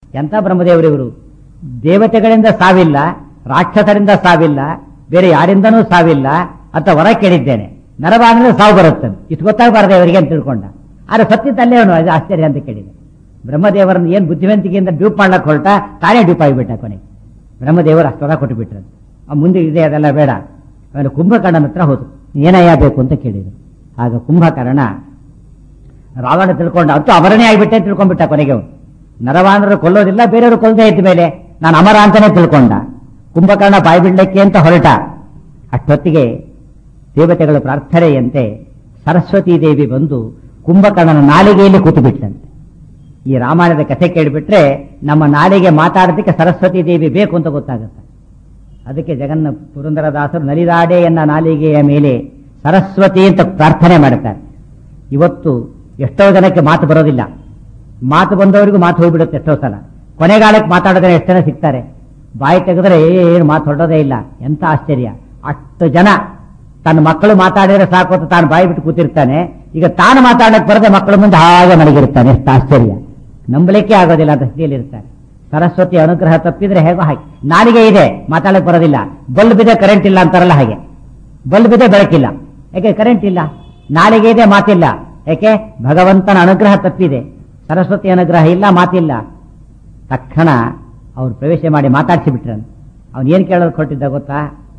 ಎಂಥ ಬ್ರಹ್ಮದೇವರು ಇವರು ದೇವತೆಗಳಿಂದ ಸಾವಿಲ್ಲ ರಾಕ್ಷಸರಿಂದ ಸಾವಿಲ್ಲ ಬೇರೆ ಯಾರಿಂದನೂ ಸಾವಿಲ್ಲ ಅಂತ ಹೊರ ಕೇಳಿದ್ದೇನೆ ನರಬಾಂದ್ರೆ ಸಾವು ಬರುತ್ತೆ ಇಷ್ಟು ಗೊತ್ತಾಗಬಾರ್ದು ಅವರಿಗೆ ಅಂತ ತಿಳ್ಕೊಂಡ ಆದ್ರೆ ಸತ್ತಿದ್ದಲ್ಲೇ ಅವನು ಅದು ಆಶ್ಚರ್ಯ ಅಂತ ಕೇಳಿದೆ ಬ್ರಹ್ಮದೇವರನ್ನು ಏನು ಬುದ್ಧಿವಂತಿಕೆಯಿಂದ ಡ್ಯೂಪ್ ಮಾಡ್ಲಕ್ಕೆ ಹೊರಟ ತಾನೇ ಡ್ಯೂಪ್ ಆಗಿಬಿಟ್ಟ ಕೊನೆಗೆ ಬ್ರಹ್ಮದೇವರು ಅಷ್ಟೊಳ ಕೊಟ್ಟು ಬಿಟ್ರು ಆ ಮುಂದೆ ಇದೆ ಅದೆಲ್ಲ ಬೇಡ ಆಮೇಲೆ ಕುಂಭಕರ್ಣನ ಹತ್ರ ಹೋದ್ರು ಏನಯ್ಯ ಬೇಕು ಅಂತ ಕೇಳಿದ್ರು ಆಗ ಕುಂಭಕರ್ಣ ರಾವಣ ತಿಳ್ಕೊಂಡ ಅಂತೂ ಅಮರನೇ ಆಗಿಬಿಟ್ಟೆ ಅಂತ ತಿಳ್ಕೊಂಡ್ಬಿಟ್ಟ ಕೊನೆಗೆ ಅವನು ನರವಾನರು ಕೊಲ್ಲೋದಿಲ್ಲ ಬೇರೆಯವರು ಕೊಲ್ಲದೆ ಇದ್ದ ಮೇಲೆ ನಾನು ಅಮರ ಅಂತಾನೆ ತಿಳ್ಕೊಂಡ ಕುಂಭಕರ್ಣ ಬಾಯಿ ಬಿಡ್ಲಿಕ್ಕೆ ಅಂತ ಹೊರಟ ಅಷ್ಟೊತ್ತಿಗೆ ದೇವತೆಗಳ ಪ್ರಾರ್ಥನೆಯಂತೆ ಸರಸ್ವತೀ ದೇವಿ ಬಂದು ಕುಂಭಕರ್ಣನ ನಾಲಿಗೆಯಲ್ಲಿ ಕೂತು ಬಿಟ್ಲಂತೆ ಈ ರಾಮಾಯಣದ ಕಥೆ ಕೇಳಿಬಿಟ್ರೆ ನಮ್ಮ ನಾಲಿಗೆ ಮಾತಾಡೋದಕ್ಕೆ ಸರಸ್ವತಿ ದೇವಿ ಬೇಕು ಅಂತ ಗೊತ್ತಾಗುತ್ತೆ ಅದಕ್ಕೆ ಜಗನ್ನ ಪುರಂದರದಾಸರು ನಲಿದಾಡೆ ಎನ್ನ ನಾಲಿಗೆಯ ಮೇಲೆ ಸರಸ್ವತಿ ಅಂತ ಪ್ರಾರ್ಥನೆ ಮಾಡುತ್ತಾರೆ ಇವತ್ತು ಎಷ್ಟೋ ಜನಕ್ಕೆ ಮಾತು ಬರೋದಿಲ್ಲ ಮಾತು ಬಂದವರಿಗೂ ಮಾತು ಹೋಗ್ಬಿಡುತ್ತೆ ಎಷ್ಟೋ ಸಲ ಕೊನೆಗಾಲಕ್ಕೆ ಮಾತಾಡೋದ್ರೆ ಎಷ್ಟು ಜನ ಸಿಗ್ತಾರೆ ಬಾಯಿ ತೆಗೆದ್ರೆ ಏನು ಮಾತು ಹೊರಡೋದೇ ಇಲ್ಲ ಎಂತ ಆಶ್ಚರ್ಯ ಅಷ್ಟು ಜನ ತನ್ನ ಮಕ್ಕಳು ಮಾತಾಡಿದ್ರೆ ಸಾಕು ಅಂತ ತಾನು ಬಾಯಿ ಬಿಟ್ಟು ಕೂತಿರ್ತಾನೆ ಈಗ ತಾನು ಮಾತಾಡಕ್ಕೆ ಬರದೆ ಮಕ್ಕಳ ಮುಂದೆ ಹಾಗೆ ಮಲಗಿರ್ತಾನೆ ಎಷ್ಟು ಆಶ್ಚರ್ಯ ನಂಬಲಿಕ್ಕೆ ಆಗೋದಿಲ್ಲ ಅಂತ ಸ್ಥಿತಿಯಲ್ಲಿ ಇರ್ತಾರೆ ಸರಸ್ವತಿ ಅನುಗ್ರಹ ತಪ್ಪಿದ್ರೆ ಹೇಗೋ ಹಾಗೆ ನಾಲಿಗೆ ಇದೆ ಮಾತಾಡಕ್ ಬರೋದಿಲ್ಲ ಬಲ್ಬ್ ಇದೆ ಕರೆಂಟ್ ಇಲ್ಲ ಅಂತಾರಲ್ಲ ಹಾಗೆ ಬಲ್ಬ್ ಇದೆ ಬೆಳಕಿಲ್ಲ ಯಾಕೆ ಕರೆಂಟ್ ಇಲ್ಲ ನಾಲಿಗೆ ಇದೆ ಮಾತಿಲ್ಲ ಯಾಕೆ ಭಗವಂತನ ಅನುಗ್ರಹ ತಪ್ಪಿದೆ ಸರಸ್ವತಿ ಅನುಗ್ರಹ ಇಲ್ಲ ಮಾತಿಲ್ಲ ತಕ್ಷಣ ಅವ್ರು ಪ್ರವೇಶ ಮಾಡಿ ಮಾತಾಡಿಸಿ ಬಿಟ್ರನ್ ಅವನು ಏನು ಕೇಳೋದು ಕೊಟ್ಟಿದ್ದ ಗೊತ್ತಾ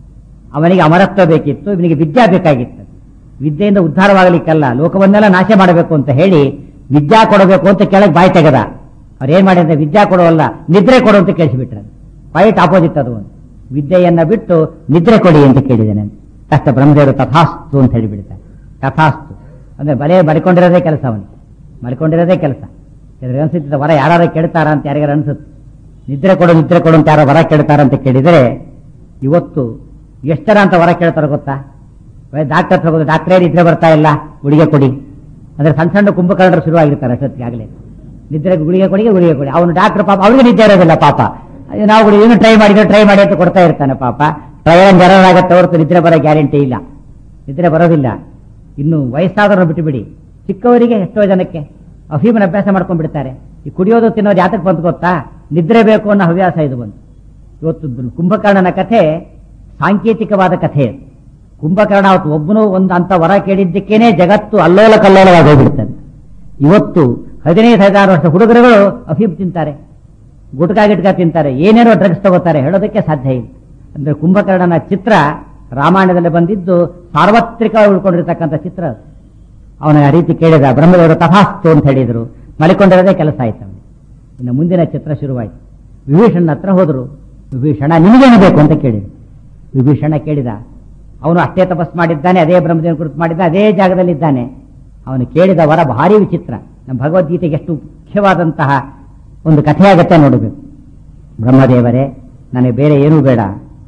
ಅವನಿಗೆ ಅಮರತ್ವ ಬೇಕಿತ್ತು ಇವನಿಗೆ ವಿದ್ಯಾ ಬೇಕಾಗಿತ್ತು ವಿದ್ಯೆಯಿಂದ ಉದ್ಧಾರವಾಗಲಿಕ್ಕಲ್ಲ ಲೋಕವನ್ನೆಲ್ಲ ನಾಶ ಮಾಡಬೇಕು ಅಂತ ಹೇಳಿ ವಿದ್ಯಾ ಕೊಡಬೇಕು ಅಂತ ಕೆಳಗೆ ಬಾಯಿ ತೆಗೆದ ಅವ್ರು ಏನ್ ಮಾಡಿದ್ರೆ ವಿದ್ಯಾ ಕೊಡುವಲ್ಲ ನಿದ್ರೆ ಕೊಡು ಅಂತ ಕೇಳಿಸಿಬಿಟ್ರ ಕ್ವೈಟ್ ಆಪೋಸಿಟ್ ಅದು ಒಂದು ವಿದ್ಯೆಯನ್ನ ಬಿಟ್ಟು ನಿದ್ರೆ ಕೊಡಿ ಅಂತ ಕೇಳಿದ್ದೇನೆ ಕಷ್ಟ ಬ್ರಹ್ಮದೇವರು ತಥಾಸ್ತು ಅಂತ ಹೇಳಿಬಿಡ್ತಾರೆ ತಥಾಸ್ತು ಅಂದ್ರೆ ಬಲೆ ಮಡಿಕೊಂಡಿರೋದೇ ಕೆಲಸ ಅವನಿಗೆ ಮಡಿಕೊಂಡಿರೋದೇ ಕೆಲಸ ಇದ್ರ ಅನ್ಸುತ್ತೆ ವರ ಯಾರು ಕೇಳ್ತಾರ ಅಂತ ಯಾರಿಗಾರ ಅನ್ಸುತ್ತೆ ನಿದ್ರೆ ಕೊಡು ನಿದ್ರೆ ಕೊಡು ಅಂತ ಯಾರೋ ವರ ಕೇಳ್ತಾರ ಅಂತ ಕೇಳಿದರೆ ಇವತ್ತು ಎಷ್ಟರ ಅಂತ ವರ ಕೇಳ್ತಾರ ಗೊತ್ತಾ ಡಾಕ್ಟರ್ ಹತ್ರ ಹೋಗೋದು ಡಾಕ್ಟ್ರೇ ನಿದ್ರೆ ಬರ್ತಾ ಇಲ್ಲ ಗುಳಿಗೆ ಕೊಡಿ ಅಂದ್ರೆ ಸಣ್ಣ ಸಣ್ಣ ಕುಂಭಕರ್ಣರು ಶುರು ಆಗಿರ್ತಾರೆ ಅಷ್ಟೊತ್ತಿಗೆ ಆಗಲೇ ನಿದ್ರೆ ಗುಳಿಗೆ ಕೊಡಿ ಗುಳಿಗೆ ಕೊಡಿ ಅವನು ಡಾಕ್ಟರ್ ಪಾಪ ಅವ್ರಿಗೆ ನಿದ್ದೆ ಇರೋದಿಲ್ಲ ಪಾಪ ಅಯ್ಯೋ, ನಾವು ಗುಳಿ ಏನು ಟ್ರೈ ಮಾಡಿದ್ರೆ ಟ್ರೈ ಮಾಡಿ ಅಂತ ಕೊಡ್ತಾ ಇರ್ತಾನೆ ಪಾಪ ಟ್ರಯಲ್ ಜರನಾಗತ್ತೆ ಹೊರತು ನಿದ್ರೆ ಬರೋ ಗ್ಯಾರಂಟಿ ಇಲ್ಲ ನಿದ್ರೆ ಬರೋದಿಲ್ಲ ಇನ್ನು ವಯಸ್ಸಾದವ್ರನ್ನ ಬಿಟ್ಟು ಬಿಡಿ ಚಿಕ್ಕವರಿಗೆ ಎಷ್ಟೋ ಜನಕ್ಕೆ ಅಫೀಮನ ಅಭ್ಯಾಸ ಮಾಡ್ಕೊಂಡ್ಬಿಡ್ತಾರೆ ಈ ಕುಡಿಯೋದು ತಿನ್ನೋದು ಯಾತಕ್ಕೆ ಬಂತು ಗೊತ್ತಾ ನಿದ್ರೆ ಬೇಕು ಅನ್ನೋ ಹವ್ಯಾಸ ಇದು ಬಂತು ಇವತ್ತು ಕುಂಭಕರ್ಣನ ಕಥೆ ಸಾಂಕೇತಿಕವಾದ ಕಥೆ ಅದು. ಕುಂಭಕರ್ಣ ಅವತ್ತು ಒಬ್ಬನು ಒಂದು ಅಂತ ವರ ಕೇಳಿದ್ದಕ್ಕೇನೆ ಜಗತ್ತು ಅಲ್ಲೋಲ ಕಲ್ಲೋಲವಾಗಿ ಹೋಗ್ಬಿಡ್ತದೆ ಇವತ್ತು ಹದಿನೈದು ಹದಿನಾರು ವರ್ಷ ಹುಡುಗರುಗಳು ಅಫೀಮ್ ತಿಂತಾರೆ ಗುಟ್ಕಾ ಗಿಟ್ಕಾ ತಿಂತಾರೆ ಏನೇನೋ ಡ್ರಗ್ಸ್ ತಗೋತಾರೆ ಹೇಳೋದಕ್ಕೆ ಸಾಧ್ಯ ಇಲ್ಲ ಅಂದ್ರೆ ಕುಂಭಕರ್ಣನ ಚಿತ್ರ ರಾಮಾಯಣದಲ್ಲಿ ಬಂದಿದ್ದು ಸಾರ್ವತ್ರಿಕ ಉಳ್ಕೊಂಡಿರ್ತಕ್ಕಂಥ ಚಿತ್ರ ಅದು. ಅವನ ಆ ರೀತಿ ಕೇಳಿದ ಬ್ರಹ್ಮದೇವರು ತಥಾಸ್ತು ಅಂತ ಹೇಳಿದ್ರು ಮಲಿಕೊಂಡಿರೋದೇ ಕೆಲಸ ಆಯ್ತು ಅವನಿಗೆ ಇನ್ನು ಮುಂದಿನ ಚಿತ್ರ ಶುರುವಾಯಿತು ವಿಭೀಷಣ ಹತ್ರ ಹೋದ್ರು ವಿಭೀಷಣ ನಿಮಗೇನು ಬೇಕು ಅಂತ ಕೇಳಿದ ವಿಭೀಷಣ ಕೇಳಿದ ಅವನು ಅಷ್ಟೇ ತಪಸ್ ಮಾಡಿದ್ದಾನೆ ಅದೇ ಬ್ರಹ್ಮದೇವನ ಕುರಿತು ಮಾಡಿದ್ದ ಅದೇ ಜಾಗದಲ್ಲಿದ್ದಾನೆ ಅವನು ಕೇಳಿದ ವರ ಭಾರಿ ವಿಚಿತ್ರ ನಮ್ಮ ಭಗವದ್ಗೀತೆಗೆ ಎಷ್ಟು ಮುಖ್ಯವಾದಂತಹ ಒಂದು ಕಥೆಯಾಗತ್ತೆ ನೋಡಬೇಕು ಬ್ರಹ್ಮದೇವರೇ ನನಗೆ ಬೇರೆ ಏನೂ ಬೇಡ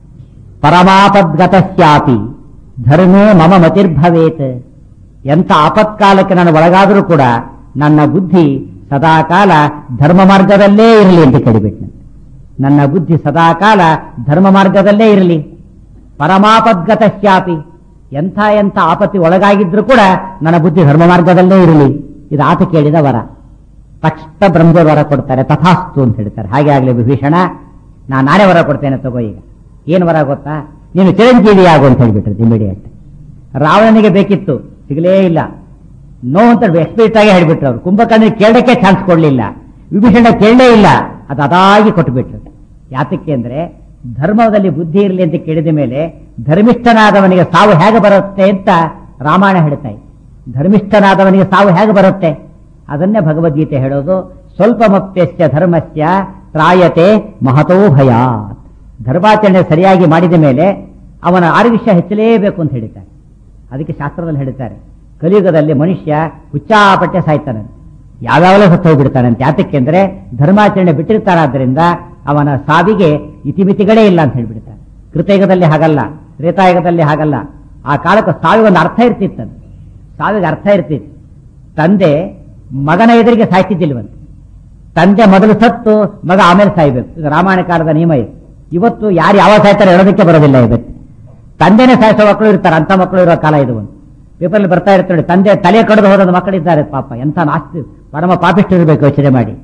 ಪರಮಾಪದ್ಗತಸ್ಯಾಪಿ ಧರ್ಮೇ ಮಮ ಮತಿರ್ಭವೇತ್ ಎಂಥ ಆಪತ್ಕಾಲಕ್ಕೆ ನಾನು ಒಳಗಾದರೂ ಕೂಡ ನನ್ನ ಬುದ್ಧಿ ಸದಾಕಾಲ ಧರ್ಮ ಮಾರ್ಗದಲ್ಲೇ ಇರಲಿ ಅಂತ ಕೇಳಿಬಿಟ್ಟು ನನ್ನ ಬುದ್ಧಿ ಸದಾಕಾಲ ಧರ್ಮ ಮಾರ್ಗದಲ್ಲೇ ಇರಲಿ ಪರಮಾಪದ್ಗತಸ್ಯಾಪಿ ಎಂಥ ಎಂಥ ಆಪತ್ತಿ ಒಳಗಾಗಿದ್ರು ಕೂಡ ನನ್ನ ಬುದ್ಧಿ ಧರ್ಮ ಮಾರ್ಗದಲ್ಲೇ ಇರಲಿ ಇದು ಆತ ಕೇಳಿದ ವರ ತಕ್ಷಣ ಬ್ರಹ್ಮದೇವ ವರ ಕೊಡ್ತಾರೆ ತಥಾಸ್ತು ಅಂತ ಹೇಳ್ತಾರೆ ಹಾಗೆ ಆಗಲಿ ವಿಭೀಷಣ ನಾನು ನಾನೇ ವರ ಕೊಡ್ತೇನೆ ತಗೋ ಈಗ ಏನು ವರ ಗೊತ್ತಾ ನೀನು ಚಿರಂಜೀವಿ ಆಗು ಅಂತ ಹೇಳ್ಬಿಟ್ರು ಇಮಿಡಿಯೇಟ್ ರಾವಣನಿಗೆ ಬೇಕಿತ್ತು ಸಿಗಲೇ ಇಲ್ಲ ನೋ ಅಂತ ಎಕ್ಸ್ಪೀರಿಟ್ ಆಗಿ ಹೇಳ್ಬಿಟ್ರು ಅವ್ರು ಕುಂಭಕರ್ಣಿಗೆ ಕೇಳಕ್ಕೆ ಚಾನ್ಸ್ ಕೊಡ್ಲಿಲ್ಲ ವಿಭೀಷಣ ಕೇಳಲೇ ಇಲ್ಲ ಅದು ಅದಾಗಿ ಕೊಟ್ಟುಬಿಟ್ರು ಯಾತಕ್ಕೆ ಅಂದ್ರೆ ಧರ್ಮದಲ್ಲಿ ಬುದ್ಧಿ ಇರಲಿ ಅಂತ ಕೇಳಿದ ಮೇಲೆ ಧರ್ಮಿಷ್ಠನಾದವನಿಗೆ ಸಾವು ಹೇಗೆ ಬರುತ್ತೆ ಅಂತ ರಾಮಾಯಣ ಹೇಳ್ತಾ ಇದೆ ಧರ್ಮಿಷ್ಠನಾದವನಿಗೆ ಸಾವು ಹೇಗೆ ಬರುತ್ತೆ ಅದನ್ನೇ ಭಗವದ್ಗೀತೆ ಹೇಳೋದು ಸ್ವಲ್ಪ ಮಪ್ಯಸ್ಯ ಧರ್ಮಸ್ಯ ತ್ರಾಯತೆ ಮಹತೋ ಭಯಾತ್ ಧರ್ಮಾಚರಣೆ ಸರಿಯಾಗಿ ಮಾಡಿದ ಮೇಲೆ ಅವನ ಆಯುಷ್ಯ ಹೆಚ್ಚಲೇಬೇಕು ಅಂತ ಹೇಳಿದ್ದಾರೆ ಅದಕ್ಕೆ ಶಾಸ್ತ್ರದಲ್ಲಿ ಹೇಳ್ತಾರೆ ಕಲಿಯುಗದಲ್ಲಿ ಮನುಷ್ಯ ಹುಚ್ಚಾಪಟ್ಟೆ ಸಾಯ್ತಾನೆ ಯಾವ್ಯಾವಲೋ ಸತ್ತು ಹೋಗ್ಬಿಡ್ತಾನಂತೆ ಯಾತಕ್ಕೆ ಅಂದ್ರೆ ಧರ್ಮಾಚರಣೆ ಬಿಟ್ಟಿರ್ತಾನಾದ್ರಿಂದ ಅವನ ಸಾವಿಗೆ ಇತಿಮಿತಿಗಳೇ ಇಲ್ಲ ಅಂತ ಹೇಳ್ಬಿಡ್ತಾರೆ ಕೃತಯುಗದಲ್ಲಿ ಹಾಗಲ್ಲ ತ್ರೇತಾಯುಗದಲ್ಲಿ ಹಾಗಲ್ಲ ಆ ಕಾಲಕ್ಕೆ ಸಾವಿಗೆ ಒಂದು ಅರ್ಥ ಇರ್ತಿತ್ತದು ಸಾವಿಗೆ ಅರ್ಥ ಇರ್ತಿತ್ತು ತಂದೆ ಮಗನ ಎದುರಿಗೆ ಸಾಯ್ತಿದ್ದಿಲ್ವಂತೆ ತಂದೆ ಮೊದಲು ಸತ್ತು ಮಗ ಆಮೇಲೆ ಸಾಯ್ಬೇಕು ಇದು ರಾಮಾಯಣ ಕಾಲದ ನಿಯಮ ಇದು ಇವತ್ತು ಯಾರು ಯಾವ ಸಾಯ್ತಾರೆ ಹೇಳೋದಕ್ಕೆ ಬರೋದಿಲ್ಲ ಇವತ್ತು ತಂದೆನೇ ಸಾಯಿಸೋ ಮಕ್ಕಳು ಇರ್ತಾರೆ ಅಂತ ಮಕ್ಕಳು ಇರೋ ಕಾಲ ಇದು ಒಂದು ಪೇಪರ್ಲಿ ಬರ್ತಾ ಇರ್ತಾರೆ ತಂದೆ ತಲೆ ಕಡಿದು ಹೋದ ಮಕ್ಕಳಿದ್ದಾರೆ ಪಾಪ ಎಂತ ನಾಸ್ತಿ ಪರಮ ಪಾಪಿಷ್ಟು ಇರಬೇಕು ಯೋಚನೆ ಮಾಡಿ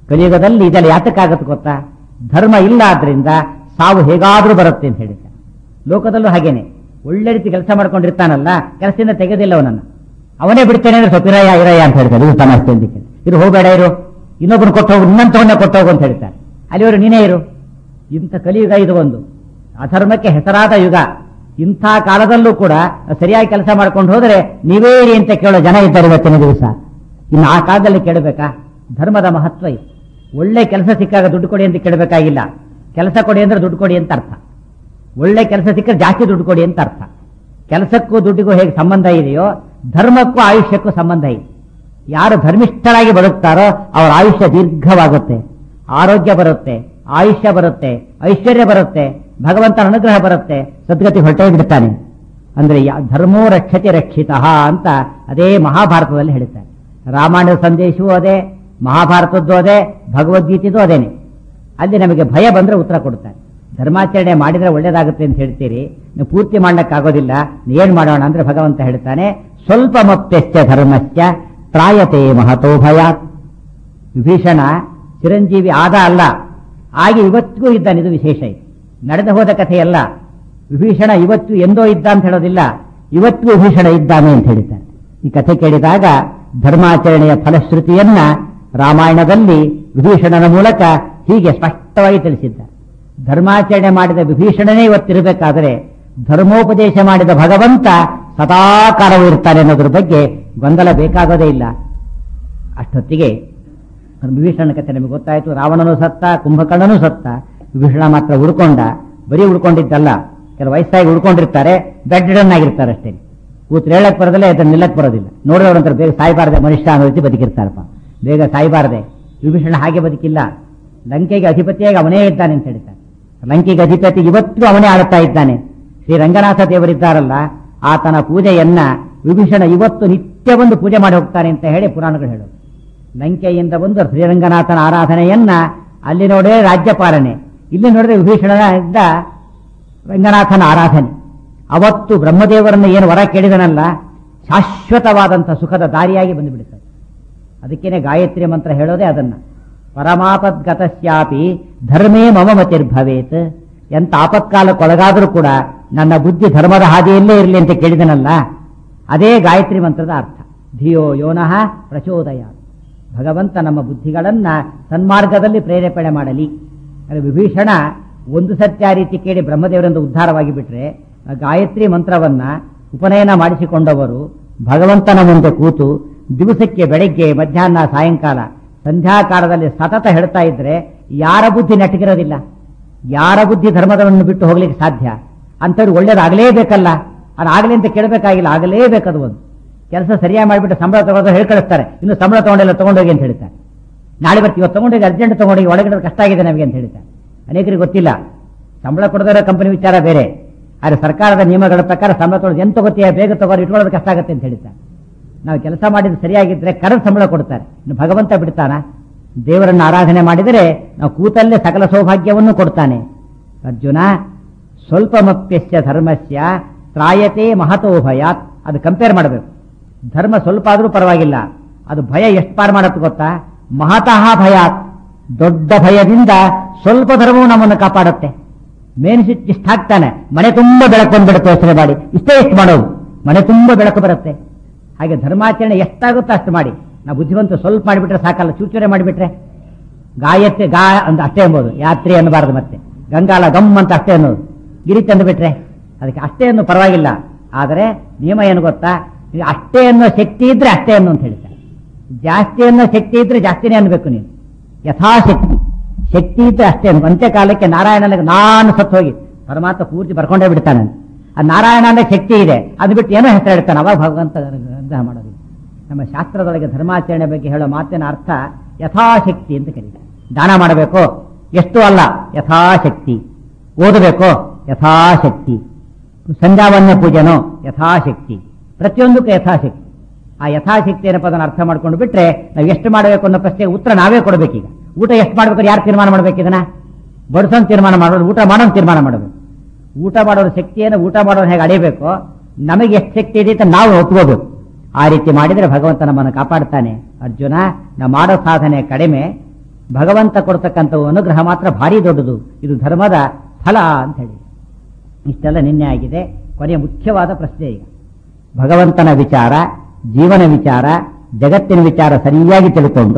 ಕಲಿಯುಗದಲ್ಲಿ ಇದೆಲ್ಲ ಯಾತಕ್ಕಾಗತ್ತೆ ಗೊತ್ತಾ ಧರ್ಮ ಇಲ್ಲ ಆದ್ರಿಂದ ಸಾವು ಹೇಗಾದ್ರೂ ಬರುತ್ತೆ ಅಂತ ಹೇಳಿದ್ದ ಲೋಕದಲ್ಲೂ ಹಾಗೇನೆ ಒಳ್ಳೆ ರೀತಿ ಕೆಲಸ ಮಾಡ್ಕೊಂಡಿರ್ತಾನಲ್ಲ ಕೆಲಸದಿಂದ ತೆಗೆದಿಲ್ಲ ಅವನನ್ನ ಅವನೇ ಬಿಡ್ತೇನೆ ಅಂದ್ರೆ ಸ್ವಲ್ಪ ಇರಯ್ಯ ಇರಯ್ಯ ಅಂತ ಹೇಳ್ತಾರೆ ಇದು ಸಮಸ್ಯೆ ಅಂದಿಕ್ಕೆ ಇದು ಹೋಗಬೇಡ ಇರು ಇನ್ನೊಬ್ಬರು ಕೊಟ್ಟು ಹೋಗು ಇನ್ನಂತವನ್ನೇ ಕೊಟ್ಟು ಹೋಗು ಅಂತ ಹೇಳ್ತಾರೆ ಅಲ್ಲಿವರು ನೀನೇ ಇರು ಇಂಥ ಕಲಿಯುಗ ಇದು ಒಂದು ಅಧರ್ಮಕ್ಕೆ ಹೆಸರಾದ ಯುಗ ಇಂಥ ಕಾಲದಲ್ಲೂ ಕೂಡ ಸರಿಯಾಗಿ ಕೆಲಸ ಮಾಡ್ಕೊಂಡು ಹೋದರೆ ನೀವೇ ಇರಿ ಅಂತ ಕೇಳೋ ಜನ ಇದ್ದಾರೆ ಇವತ್ತಿನ ದಿವಸ ಇನ್ನು ಆ ಕಾಲದಲ್ಲಿ ಕೇಳಬೇಕಾ ಧರ್ಮದ ಮಹತ್ವ ಇದೆ ಒಳ್ಳೆ ಕೆಲಸ ಸಿಕ್ಕಾಗ ದುಡ್ಡು ಕೊಡಿ ಅಂತ ಕೇಳಬೇಕಾಗಿಲ್ಲ ಕೆಲಸ ಕೊಡಿ ಅಂದ್ರೆ ದುಡ್ಡು ಕೊಡಿ ಅಂತ ಅರ್ಥ ಒಳ್ಳೆ ಕೆಲಸ ಸಿಕ್ಕರೆ ಜಾಸ್ತಿ ದುಡ್ಡು ಕೊಡಿ ಅಂತ ಅರ್ಥ ಕೆಲಸಕ್ಕೂ ದುಡ್ಡಿಗೂ ಹೇಗೆ ಸಂಬಂಧ ಇದೆಯೋ ಧರ್ಮಕ್ಕೂ ಆಯುಷ್ಯಕ್ಕೂ ಸಂಬಂಧ ಇದೆ ಯಾರು ಧರ್ಮಿಷ್ಠರಾಗಿ ಬದುಕ್ತಾರೋ ಅವರ ಆಯುಷ್ಯ ದೀರ್ಘವಾಗುತ್ತೆ ಆರೋಗ್ಯ ಬರುತ್ತೆ ಆಯುಷ್ಯ ಬರುತ್ತೆ ಐಶ್ವರ್ಯ ಬರುತ್ತೆ ಭಗವಂತನ ಅನುಗ್ರಹ ಬರುತ್ತೆ ಸದ್ಗತಿ ಹೊರಟೇ ಬಿಡ್ತಾನೆ ಅಂದ್ರೆ ಯಾ- ಧರ್ಮೋ ರಕ್ಷತೆ ರಕ್ಷಿತ ಅಂತ ಅದೇ ಮಹಾಭಾರತದಲ್ಲಿ ಹೇಳ್ತಾರೆ ರಾಮಾಯಣದ ಸಂದೇಶವೂ ಅದೇ ಮಹಾಭಾರತದ್ದು ಅದೇ ಭಗವದ್ಗೀತೆದು ಅದೇನೆ ಅಲ್ಲಿ ನಮಗೆ ಭಯ ಬಂದ್ರೆ ಉತ್ತರ ಕೊಡ್ತಾರೆ ಧರ್ಮಾಚರಣೆ ಮಾಡಿದ್ರೆ ಒಳ್ಳೇದಾಗುತ್ತೆ ಅಂತ ಹೇಳ್ತೀರಿ ನೀವು ಪೂರ್ತಿ ಮಾಡ್ಲಿಕ್ಕಾಗೋದಿಲ್ಲ ಏನ್ ಮಾಡೋಣ ಅಂದ್ರೆ ಭಗವಂತ ಹೇಳ್ತಾನೆ ಸ್ವಲ್ಪ ಮಪ್ಯಸ್ಯ ಧರ್ಮಸ್ಯ ತ್ರಾಯತೆ ಮಹತೋ ಭಯಾತ್ ವಿಭೀಷಣ ಚಿರಂಜೀವಿ ಆದ ಅಲ್ಲ ಆಗಿ ಇವತ್ತಿಗೂ ಇದ್ದಾನೆ ಇದು ವಿಶೇಷ ಇದು ನಡೆದು ಹೋದ ಕಥೆಯಲ್ಲ ವಿಭೀಷಣ ಇವತ್ತು ಎಂದೋ ಇದ್ದ ಅಂತ ಹೇಳೋದಿಲ್ಲ ಇವತ್ತು ವಿಭೀಷಣ ಇದ್ದಾನೆ ಅಂತ ಹೇಳಿದ್ದಾನೆ ಈ ಕಥೆ ಕೇಳಿದಾಗ ಧರ್ಮಾಚರಣೆಯ ಫಲಶ್ರುತಿಯನ್ನ ರಾಮಾಯಣದಲ್ಲಿ ವಿಭೀಷಣನ ಮೂಲಕ ಹೀಗೆ ಸ್ಪಷ್ಟವಾಗಿ ತಿಳಿಸಿದ್ದಾರೆ ಧರ್ಮಾಚರಣೆ ಮಾಡಿದ ವಿಭೀಷಣನೇ ಇವತ್ತಿರಬೇಕಾದರೆ ಧರ್ಮೋಪದೇಶ ಮಾಡಿದ ಭಗವಂತ ಸದಾಕಾಲವೂ ಇರ್ತಾನೆ ಅನ್ನೋದ್ರ ಬಗ್ಗೆ ಗೊಂದಲ ಬೇಕಾಗೋದೇ ಇಲ್ಲ ಅಷ್ಟೊತ್ತಿಗೆ ವಿಭೀಷಣ ಕಥೆ ನಮಗೆ ಗೊತ್ತಾಯ್ತು ರಾವಣನು ಸತ್ತ ಕುಂಭಕರ್ಣನೂ ಸತ್ತ ವಿಭೀಷಣ ಮಾತ್ರ ಉಳ್ಕೊಂಡ ಬರೀ ಉಳ್ಕೊಂಡಿದ್ದಲ್ಲ ಕೆಲವು ವಯಸ್ಸಾಗಿ ಉಳ್ಕೊಂಡಿರ್ತಾರೆ ಬೆಡ್ ರಿಡನ್ ಆಗಿರ್ತಾರೆ ಅಷ್ಟೇ ಕೂತ್ರು ಹೇಳಕ್ ಬರೋದಿಲ್ಲ ಇದನ್ನ ನಿಲ್ಲಕ್ ಬರೋದಿಲ್ಲ ನೋಡಿದವರಂತರ ಬೇಗ ಸಾಯ್ಬಾರ್ದೆ ಮನುಷ್ಯ ಅನ್ನೋ ರೀತಿ ಬದುಕಿರ್ತಾರಪ್ಪ ಬೇಗ ಸಾಯ್ಬಾರ್ದೆ ವಿಭೀಷಣ ಹಾಗೆ ಬದುಕಿಲ್ಲ ಲಂಕೆಗೆ ಅಧಿಪತಿಯಾಗಿ ಅವನೇ ಇದ್ದಾನೆ ಅಂತ ಹೇಳ್ತಾರೆ ಲಂಕೆಗೆ ಅಧಿಪತಿ ಇವತ್ತು ಅವನೇ ಆಳುತ್ತಾ ಇದ್ದಾನೆ ಶ್ರೀ ರಂಗನಾಥ ದೇವರಿದ್ದಾರಲ್ಲ ಆತನ ಪೂಜೆಯನ್ನ ವಿಭೀಷಣ ಇವತ್ತು ನಿತ್ಯ ಒಂದು ಪೂಜೆ ಮಾಡಿ ಹೋಗ್ತಾನೆ ಅಂತ ಹೇಳಿ ಪುರಾಣಗಳು ಹೇಳೋದು ಲಂಕೆಯಿಂದ ಬಂದು ಶ್ರೀರಂಗನಾಥನ ಆರಾಧನೆಯನ್ನ ಅಲ್ಲಿ ನೋಡಿದ್ರೆ ರಾಜ್ಯಪಾಲನೆ ಇಲ್ಲಿ ನೋಡಿದ್ರೆ ವಿಭೀಷಣನಿಂದ ರಂಗನಾಥನ ಆರಾಧನೆ ಅವತ್ತು ಬ್ರಹ್ಮದೇವರನ್ನು ಏನು ವರ ಕೇಳಿದನಲ್ಲ ಶಾಶ್ವತವಾದಂಥ ಸುಖದ ದಾರಿಯಾಗಿ ಬಂದುಬಿಡುತ್ತದೆ ಅದಕ್ಕೇನೆ ಗಾಯತ್ರಿ ಮಂತ್ರ ಹೇಳೋದೇ ಅದನ್ನ ಪರಮಾಪದ್ಗತಸ್ಯಾಪಿ ಧರ್ಮೇ ಮಮ ಮತಿರ್ಭವೇತ್ ಎಂತ ಆಪತ್ಕಾಲಕ್ಕೊಳಗಾದರೂ ಕೂಡ ನನ್ನ ಬುದ್ಧಿ ಧರ್ಮದ ಹಾದಿಯಲ್ಲೇ ಇರಲಿ ಅಂತ ಕೇಳಿದನಲ್ಲ ಅದೇ ಗಾಯತ್ರಿ ಮಂತ್ರದ ಅರ್ಥ ಧಿಯೋ ಯೋನಃ ಪ್ರಚೋದಯ ಭಗವಂತ ನಮ್ಮ ಬುದ್ಧಿಗಳನ್ನ ಸನ್ಮಾರ್ಗದಲ್ಲಿ ಪ್ರೇರೇಪಣೆ ಮಾಡಲಿ ಅಂದ್ರೆ ವಿಭೀಷಣ ಒಂದು ಸತ್ಯ ರೀತಿ ಕೇಳಿ ಬ್ರಹ್ಮದೇವರಿಂದ ಉದ್ಧಾರವಾಗಿ ಬಿಟ್ರೆ ಆ ಗಾಯತ್ರಿ ಮಂತ್ರವನ್ನ ಉಪನಯನ ಮಾಡಿಸಿಕೊಂಡವರು ಭಗವಂತನ ಮುಂದೆ ಕೂತು ದಿವಸಕ್ಕೆ ಬೆಳಗ್ಗೆ ಮಧ್ಯಾಹ್ನ ಸಾಯಂಕಾಲ ಸಂಧ್ಯಾಕಾಲದಲ್ಲಿ ಸತತ ಹೇಳ್ತಾ ಇದ್ರೆ ಯಾರ ಬುದ್ಧಿ ನೆಟ್ಟಗಿರೋದಿಲ್ಲ ಯಾರ ಬುದ್ಧಿ ಧರ್ಮದವನ್ನು ಬಿಟ್ಟು ಹೋಗ್ಲಿಕ್ಕೆ ಸಾಧ್ಯ ಅಂಥವ್ರು ಒಳ್ಳೇದಾಗಲೇಬೇಕಲ್ಲ ಅದು ಆಗಲಿ ಅಂತ ಕೇಳಬೇಕಾಗಿಲ್ಲ ಆಗಲೇಬೇಕದು ಒಂದು ಕೆಲಸ ಸರಿಯಾಗಿ ಮಾಡಿಬಿಟ್ಟು ಸಂಬಳ ತಗೋದು ಹೇಳಿ ಕಳಿಸ್ತಾರೆ ಇನ್ನು ಸಂಬಳ ತಗೊಂಡಿಲ್ಲ ತಗೊಂಡೋಗಿ ಅಂತ ಹೇಳ್ತಾರೆ ನಾಳೆ ಬರ್ತೀವಿ ಇವತ್ತು ತಗೊಂಡೋಗಿ ಅರ್ಜೆಂಟ್ ತಗೊಂಡೋಗಿ ಒಳಗಡೆ ಕಷ್ಟ ಆಗಿದೆ ನಮಗೆ ಅಂತ ಹೇಳ್ತಾರೆ ಅನೇಕರಿಗೆ ಗೊತ್ತಿಲ್ಲ ಸಂಬಳ ಕೊಡದಿರೋ ಕಂಪನಿ ವಿಚಾರ ಬೇರೆ ಆದರೆ ಸರ್ಕಾರದ ನಿಯಮಗಳ ಪ್ರಕಾರ ಸಂಬಳ ತಗೊಳ್ಳೋದು ಎಂತ ಗೊತ್ತಿಯ ಬೇಗ ತಗೋರು ಇಟ್ಕೊಳ್ಳೋದು ಕಷ್ಟ ಆಗುತ್ತೆ ಅಂತ ಹೇಳ್ತಾರೆ ನಾವು ಕೆಲಸ ಮಾಡಿದ್ದು ಸರಿಯಾಗಿದ್ರೆ ಕರೆದು ಸಂಬಳ ಕೊಡ್ತಾರೆ ಇನ್ನು ಭಗವಂತ ಬಿಡ್ತಾನ ದೇವರನ್ನು ಆರಾಧನೆ ಮಾಡಿದರೆ ನಾವು ಕೂತಲ್ಲೇ ಸಕಲ ಸೌಭಾಗ್ಯವನ್ನು ಕೊಡ್ತಾನೆ ಅರ್ಜುನ ಸ್ವಲ್ಪ ಮಪ್ಯಸ್ಯ ಧರ್ಮಸ್ಯ ತ್ರಾಯತೆ ಮಹತೋ ಭಯಾತ್ ಅದು ಕಂಪೇರ್ ಮಾಡಬೇಕು ಧರ್ಮ ಸ್ವಲ್ಪ ಆದರೂ ಪರವಾಗಿಲ್ಲ ಅದು ಭಯ ಎಷ್ಟು ಪಾರು ಮಾಡತ್ತೆ ಗೊತ್ತಾ ಮಹತಃ ಭಯಾತ್ ದೊಡ್ಡ ಭಯದಿಂದ ಸ್ವಲ್ಪ ಧರ್ಮವು ನಮ್ಮನ್ನು ಕಾಪಾಡುತ್ತೆ ಮೇನ್ಸಿಟ್ ಇಷ್ಟ ಹಾಕ್ತಾನೆ ಮನೆ ತುಂಬಾ ಬೆಳಕು ಬಂದ್ಬಿಡುತ್ತೆ ಯೋಚನೆ ಮಾಡಿ ಇಷ್ಟೇ ಎಷ್ಟು ಮಾಡೋದು ಮನೆ ತುಂಬಾ ಬೆಳಕು ಬರುತ್ತೆ ಹಾಗೆ ಧರ್ಮಾಚರಣೆ ಎಷ್ಟಾಗುತ್ತೋ ಅಷ್ಟು ಮಾಡಿ ನಾವು ಬುದ್ಧಿವಂತ ಸ್ವಲ್ಪ ಮಾಡಿಬಿಟ್ರೆ ಸಾಕಲ್ಲ ಚೂಚೂರೆ ಮಾಡಿಬಿಟ್ರೆ ಗಾಯತ್ರಿ ಗಾ ಅಂತ ಅಷ್ಟೇ ಎಂಬುದು ಯಾತ್ರಿ ಅನ್ನಬಾರದು ಮತ್ತೆ ಗಂಗಾಲ ಗಮ್ ಅಂತ ಅಷ್ಟೇ ಅನ್ನೋದು ಗಿರಿ ತಂದು ಬಿಟ್ರೆ ಅದಕ್ಕೆ ಅಷ್ಟೇ ಅನ್ನೋ ಪರವಾಗಿಲ್ಲ ಆದರೆ ನಿಯಮ ಏನು ಗೊತ್ತಾ ಈಗ ಅಷ್ಟೇ ಅನ್ನೋ ಶಕ್ತಿ ಇದ್ರೆ ಅಷ್ಟೇ ಅನ್ನು ಅಂತ ಹೇಳ್ತಾರೆ ಜಾಸ್ತಿ ಅನ್ನೋ ಶಕ್ತಿ ಇದ್ರೆ ಜಾಸ್ತಿನೇ ಅನ್ಬೇಕು ನೀನು ಯಥಾಶಕ್ತಿ ಶಕ್ತಿ ಇದ್ರೆ ಅಷ್ಟೇ ಅನ್ಬೇಕು ಅಂತ್ಯಕಾಲಕ್ಕೆ ನಾರಾಯಣನಿಗೆ ನಾನು ಸತ್ತು ಹೋಗಿ ಪರಮಾತ್ಮ ಪೂರ್ತಿ ಬರ್ಕೊಂಡೇ ಬಿಡ್ತಾನೆ ಆ ನಾರಾಯಣ ಅಂದ್ರೆ ಶಕ್ತಿ ಇದೆ ಅದು ಬಿಟ್ಟು ಏನೋ ಹೆಸರು ಹೇಳ್ತಾನೆ ಅವಾಗ ಭಗವಂತ ಅನುಗ್ರಹ ಮಾಡೋದಿಲ್ಲ ನಮ್ಮ ಶಾಸ್ತ್ರದೊಳಗೆ ಧರ್ಮಾಚರಣೆ ಬಗ್ಗೆ ಹೇಳೋ ಮಾತಿನ ಅರ್ಥ ಯಥಾಶಕ್ತಿ ಅಂತ ಕರೀತಾರೆ ದಾನ ಮಾಡಬೇಕು ಎಷ್ಟು ಅಲ್ಲ ಯಥಾಶಕ್ತಿ ಓದಬೇಕು ಯಥಾಶಕ್ತಿ ಸಂಧ್ಯಾವನ್ಯ ಪೂಜೆನೋ ಯಥಾಶಕ್ತಿ ಪ್ರತಿಯೊಂದಕ್ಕೂ ಯಥಾಶಕ್ತಿ ಆ ಯಥಾಶಕ್ತಿ ಏನಪ್ಪ ಅದನ್ನು ಅರ್ಥ ಮಾಡ್ಕೊಂಡು ಬಿಟ್ರೆ ನಾವು ಎಷ್ಟು ಮಾಡಬೇಕು ಅನ್ನೋ ಪ್ರಶ್ನೆಗೆ ಉತ್ತರ ನಾವೇ ಕೊಡಬೇಕೀಗ ಊಟ ಎಷ್ಟು ಮಾಡ್ಬೇಕು ಯಾರು ತೀರ್ಮಾನ ಮಾಡ್ಬೇಕು ಇದನ್ನ ಬಡಿಸೋನ್ ತೀರ್ಮಾನ ಮಾಡೋದು ಊಟ ಮಾಡೋನ್ ತೀರ್ಮಾನ ಮಾಡಬೇಕು ಊಟ ಮಾಡೋರ ಶಕ್ತಿಯನ್ನು ಊಟ ಮಾಡೋರು ಹೇಗೆ ಅಡಿಬೇಕು ನಮಗೆ ಎಷ್ಟು ಶಕ್ತಿ ಇದೆ ಅಂತ ನಾವು ಒತ್ಕೋಬೇಕು ಆ ರೀತಿ ಮಾಡಿದರೆ ಭಗವಂತ ನಮ್ಮನ್ನು ಕಾಪಾಡ್ತಾನೆ ಅರ್ಜುನ ನಾವು ಮಾಡೋ ಸಾಧನೆ ಕಡಿಮೆ ಭಗವಂತ ಕೊಡ್ತಕ್ಕಂಥ ಅನುಗ್ರಹ ಮಾತ್ರ ಭಾರಿ ದೊಡ್ಡದು ಇದು ಧರ್ಮದ ಫಲ ಅಂತ ಹೇಳಿ ಇಷ್ಟೆಲ್ಲ ನಿನ್ನೆ ಆಗಿದೆ ಕೊನೆಯ ಮುಖ್ಯವಾದ ಪ್ರಶ್ನೆ ಈಗ ಭಗವಂತನ ವಿಚಾರ ಜೀವನ ವಿಚಾರ ಜಗತ್ತಿನ ವಿಚಾರ ಸರಿಯಾಗಿ ತಿಳ್ಕೊಂಡು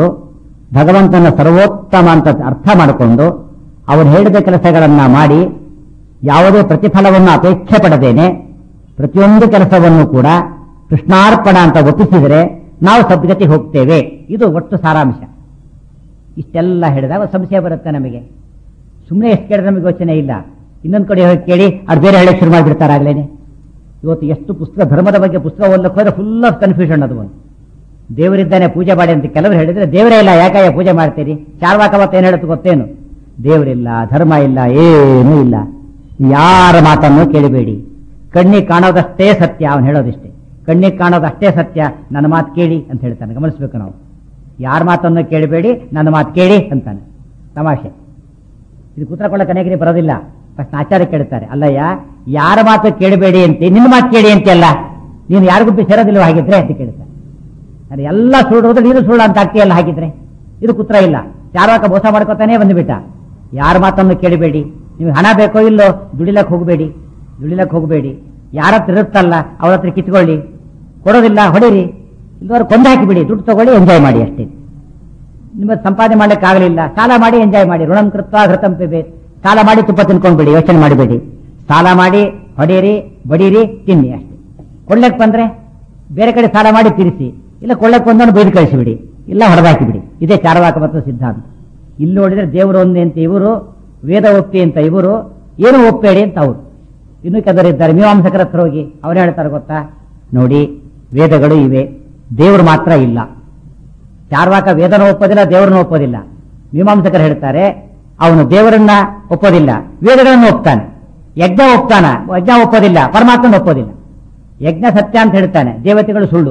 ಭಗವಂತನ ಸರ್ವೋತ್ತಮ ಅಂತ ಅರ್ಥ ಮಾಡಿಕೊಂಡು ಅವನು ಹೇಳಿದ ಕೆಲಸಗಳನ್ನ ಮಾಡಿ ಯಾವುದೇ ಪ್ರತಿಫಲವನ್ನು ಅಪೇಕ್ಷೆ ಪಡದೇನೆ ಪ್ರತಿಯೊಂದು ಕೆಲಸವನ್ನು ಕೂಡ ಕೃಷ್ಣಾರ್ಪಣ ಅಂತ ಒಪ್ಪಿಸಿದರೆ ನಾವು ಸದ್ಗತಿ ಹೋಗ್ತೇವೆ ಇದು ಒಟ್ಟು ಸಾರಾಂಶ ಇಷ್ಟೆಲ್ಲ ಹೇಳಿದಾಗ ಸಂಶಯ ಬರುತ್ತೆ ನಮಗೆ ಸುಮ್ಮನೆ ಎಷ್ಟು ಕೇಳಿದ್ರೆ ನಮಗೆ ಯೋಚನೆ ಇಲ್ಲ ಇನ್ನೊಂದು ಕಡೆ ಹೋಗಿ ಕೇಳಿ ಅವ್ರು ಬೇರೆ ಹೇಳಕ್ಕೆ ಶುರು ಮಾಡಿಬಿಡ್ತಾರೆ ಆಗ್ಲೇನೆ ಇವತ್ತು ಎಷ್ಟು ಪುಸ್ತಕ ಧರ್ಮದ ಬಗ್ಗೆ ಪುಸ್ತಕ ಓದಲಿಕ್ಕೆ ಹೋದ್ರೆ ಫುಲ್ ಆಫ್ ಕನ್ಫ್ಯೂಷನ್ ಅದು ಒಂದು ದೇವರಿದ್ದಾನೆ ಪೂಜೆ ಮಾಡಿ ಅಂತ ಕೆಲವರು ಹೇಳಿದ್ರೆ ದೇವರೇ ಇಲ್ಲ ಯಾಕಯ್ಯ ಪೂಜೆ ಮಾಡ್ತೀರಿ ಚಾರ್ವಾಕ ಏನು ಹೇಳುತ್ತೆ ಗೊತ್ತೇನು ದೇವರಿಲ್ಲ ಧರ್ಮ ಇಲ್ಲ ಏನೂ ಇಲ್ಲ ಯಾರ ಮಾತನ್ನು ಕೇಳಬೇಡಿ ಕಣ್ಣಿಗೆ ಕಾಣೋದಷ್ಟೇ ಸತ್ಯ ಅವನು ಹೇಳೋದಿಷ್ಟೇ ಕಣ್ಣಿಗೆ ಕಾಣೋದಷ್ಟೇ ಸತ್ಯ ನನ್ನ ಮಾತು ಕೇಳಿ ಅಂತ ಹೇಳ್ತಾನೆ ಗಮನಿಸ್ಬೇಕು ನಾವು ಯಾರ ಮಾತನ್ನು ಕೇಳಬೇಡಿ ನನ್ನ ಮಾತು ಕೇಳಿ ಅಂತಾನೆ ತಮಾಷೆ ಇದು ಉತ್ತರ ಕೊಡಕ್ಕೆ ಅನೇಕರಿಗೆ ಬರೋದಿಲ್ಲ ಫಸ್ಟ್ ಆಚಾರ್ಯ ಕೇಳ್ತಾರೆ ಅಲ್ಲಯ್ಯ ಯಾರ ಮಾತು ಕೇಳಬೇಡಿ ಅಂತ ನಿನ್ನ ಮಾತು ಕೇಳಿ ಅಂತೆಲ್ಲ ನೀನು ಯಾರಿಗೂ ಸೇರೋದಿಲ್ವ ಹಾಗಿದ್ರೆ ಅಂತ ಕೇಳ್ತಾರೆ ಅದು ಎಲ್ಲ ಸುಳ್ಳು ಹೋದ್ರೆ ನೀನು ಸುಳ್ಳು ಅಂತ ಆಗ್ತೀಯಲ್ಲ ಹಾಗಿದ್ರೆ ಇದು ಕುತ್ರ ಇಲ್ಲ ಚಾರ್ವಾಕ ಮೋಸ ಮಾಡ್ಕೊತಾನೆ ಬಂದ್ಬಿಟ್ಟ ಯಾರ ಮಾತನ್ನು ಕೇಳಬೇಡಿ ನಿಮ್ಗೆ ಹಣ ಬೇಕೋ ಇಲ್ಲೋ ದುಡಿಲಕ್ಕೆ ಹೋಗಬೇಡಿ ದುಡಿಲಕ್ಕೆ ಹೋಗಬೇಡಿ ಯಾರ ಹತ್ರ ಇರುತ್ತಲ್ಲ ಅವ್ರ ಹತ್ರ ಕಿತ್ಕೊಳ್ಳಿ ಕೊಡೋದಿಲ್ಲ ಹೊಡೀರಿ ಇಲ್ಲವ್ರು ಕೊಂದು ಹಾಕಿಬಿಡಿ ದುಡ್ಡು ತಗೊಳ್ಳಿ ಎಂಜಾಯ್ ಮಾಡಿ ಅಷ್ಟೇ ನಿಮ್ಮ ಸಂಪಾದನೆ ಮಾಡ್ಲಿಕ್ಕೆ ಆಗಲಿಲ್ಲ ಸಾಲ ಮಾಡಿ ಎಂಜಾಯ್ ಮಾಡಿ ಋಣಂ ಕೃತ್ವ ಘೃತಂ ಪಿಬೇತ್ ಸಾಲ ಮಾಡಿ ತುಪ್ಪ ತಿನ್ಕೊಂಡ್ಬಿಡಿ ಯೋಚನೆ ಮಾಡಬೇಡಿ ಸಾಲ ಮಾಡಿ ಹೊಡೀರಿ ಬಡೀರಿ ತಿನ್ನಿ ಅಷ್ಟೇ ಕೊಳ್ಳಕ್ಕೆ ಬಂದ್ರೆ ಬೇರೆ ಕಡೆ ಸಾಲ ಮಾಡಿ ತಿರ್ಸಿ ಇಲ್ಲ ಕೊಳ್ಳಕ್ಕೆ ಬಂದನ್ನು ಬೈದು ಕಳಿಸಿಬಿಡಿ ಇಲ್ಲ ಹೊಡೆದಾಕಿಬಿಡಿ ಇದೇ ಚಾರವಾಕ ಮತ್ತು ಸಿದ್ಧಾಂತ ಇಲ್ಲಿ ನೋಡಿದ್ರೆ ದೇವರು ಒಂದೇ ಅಂತ ಇವರು ವೇದ ಒಪ್ಪಿ ಅಂತ ಇವರು ಏನು ಒಪ್ಪೇಡಿ ಅಂತ ಅವರು ಇನ್ನೂ ಕೆದರಿದ್ದಾರೆ ಮೀಮಾಂಸಕರ ಹತ್ರ ಹೋಗಿ ಅವ್ರು ಹೇಳ್ತಾರೆ ಗೊತ್ತಾ ನೋಡಿ ವೇದಗಳು ಇವೆ ದೇವರು ಮಾತ್ರ ಇಲ್ಲ ಚಾರ್ವಾಕ ವೇದನ ಒಪ್ಪೋದಿಲ್ಲ ದೇವರನ್ನ ಒಪ್ಪೋದಿಲ್ಲ ಮೀಮಾಂಸಕರು ಹೇಳ್ತಾರೆ ಅವನು ದೇವರನ್ನ ಒಪ್ಪೋದಿಲ್ಲ ವೇದಗಳನ್ನು ಒಪ್ತಾನೆ ಯಜ್ಞ ಒಪ್ತಾನ ಯಜ್ಞ ಒಪ್ಪೋದಿಲ್ಲ ಪರಮಾತ್ಮನ ಒಪ್ಪೋದಿಲ್ಲ ಯಜ್ಞ ಸತ್ಯ ಅಂತ ಹೇಳ್ತಾನೆ ದೇವತೆಗಳು ಸುಳ್ಳು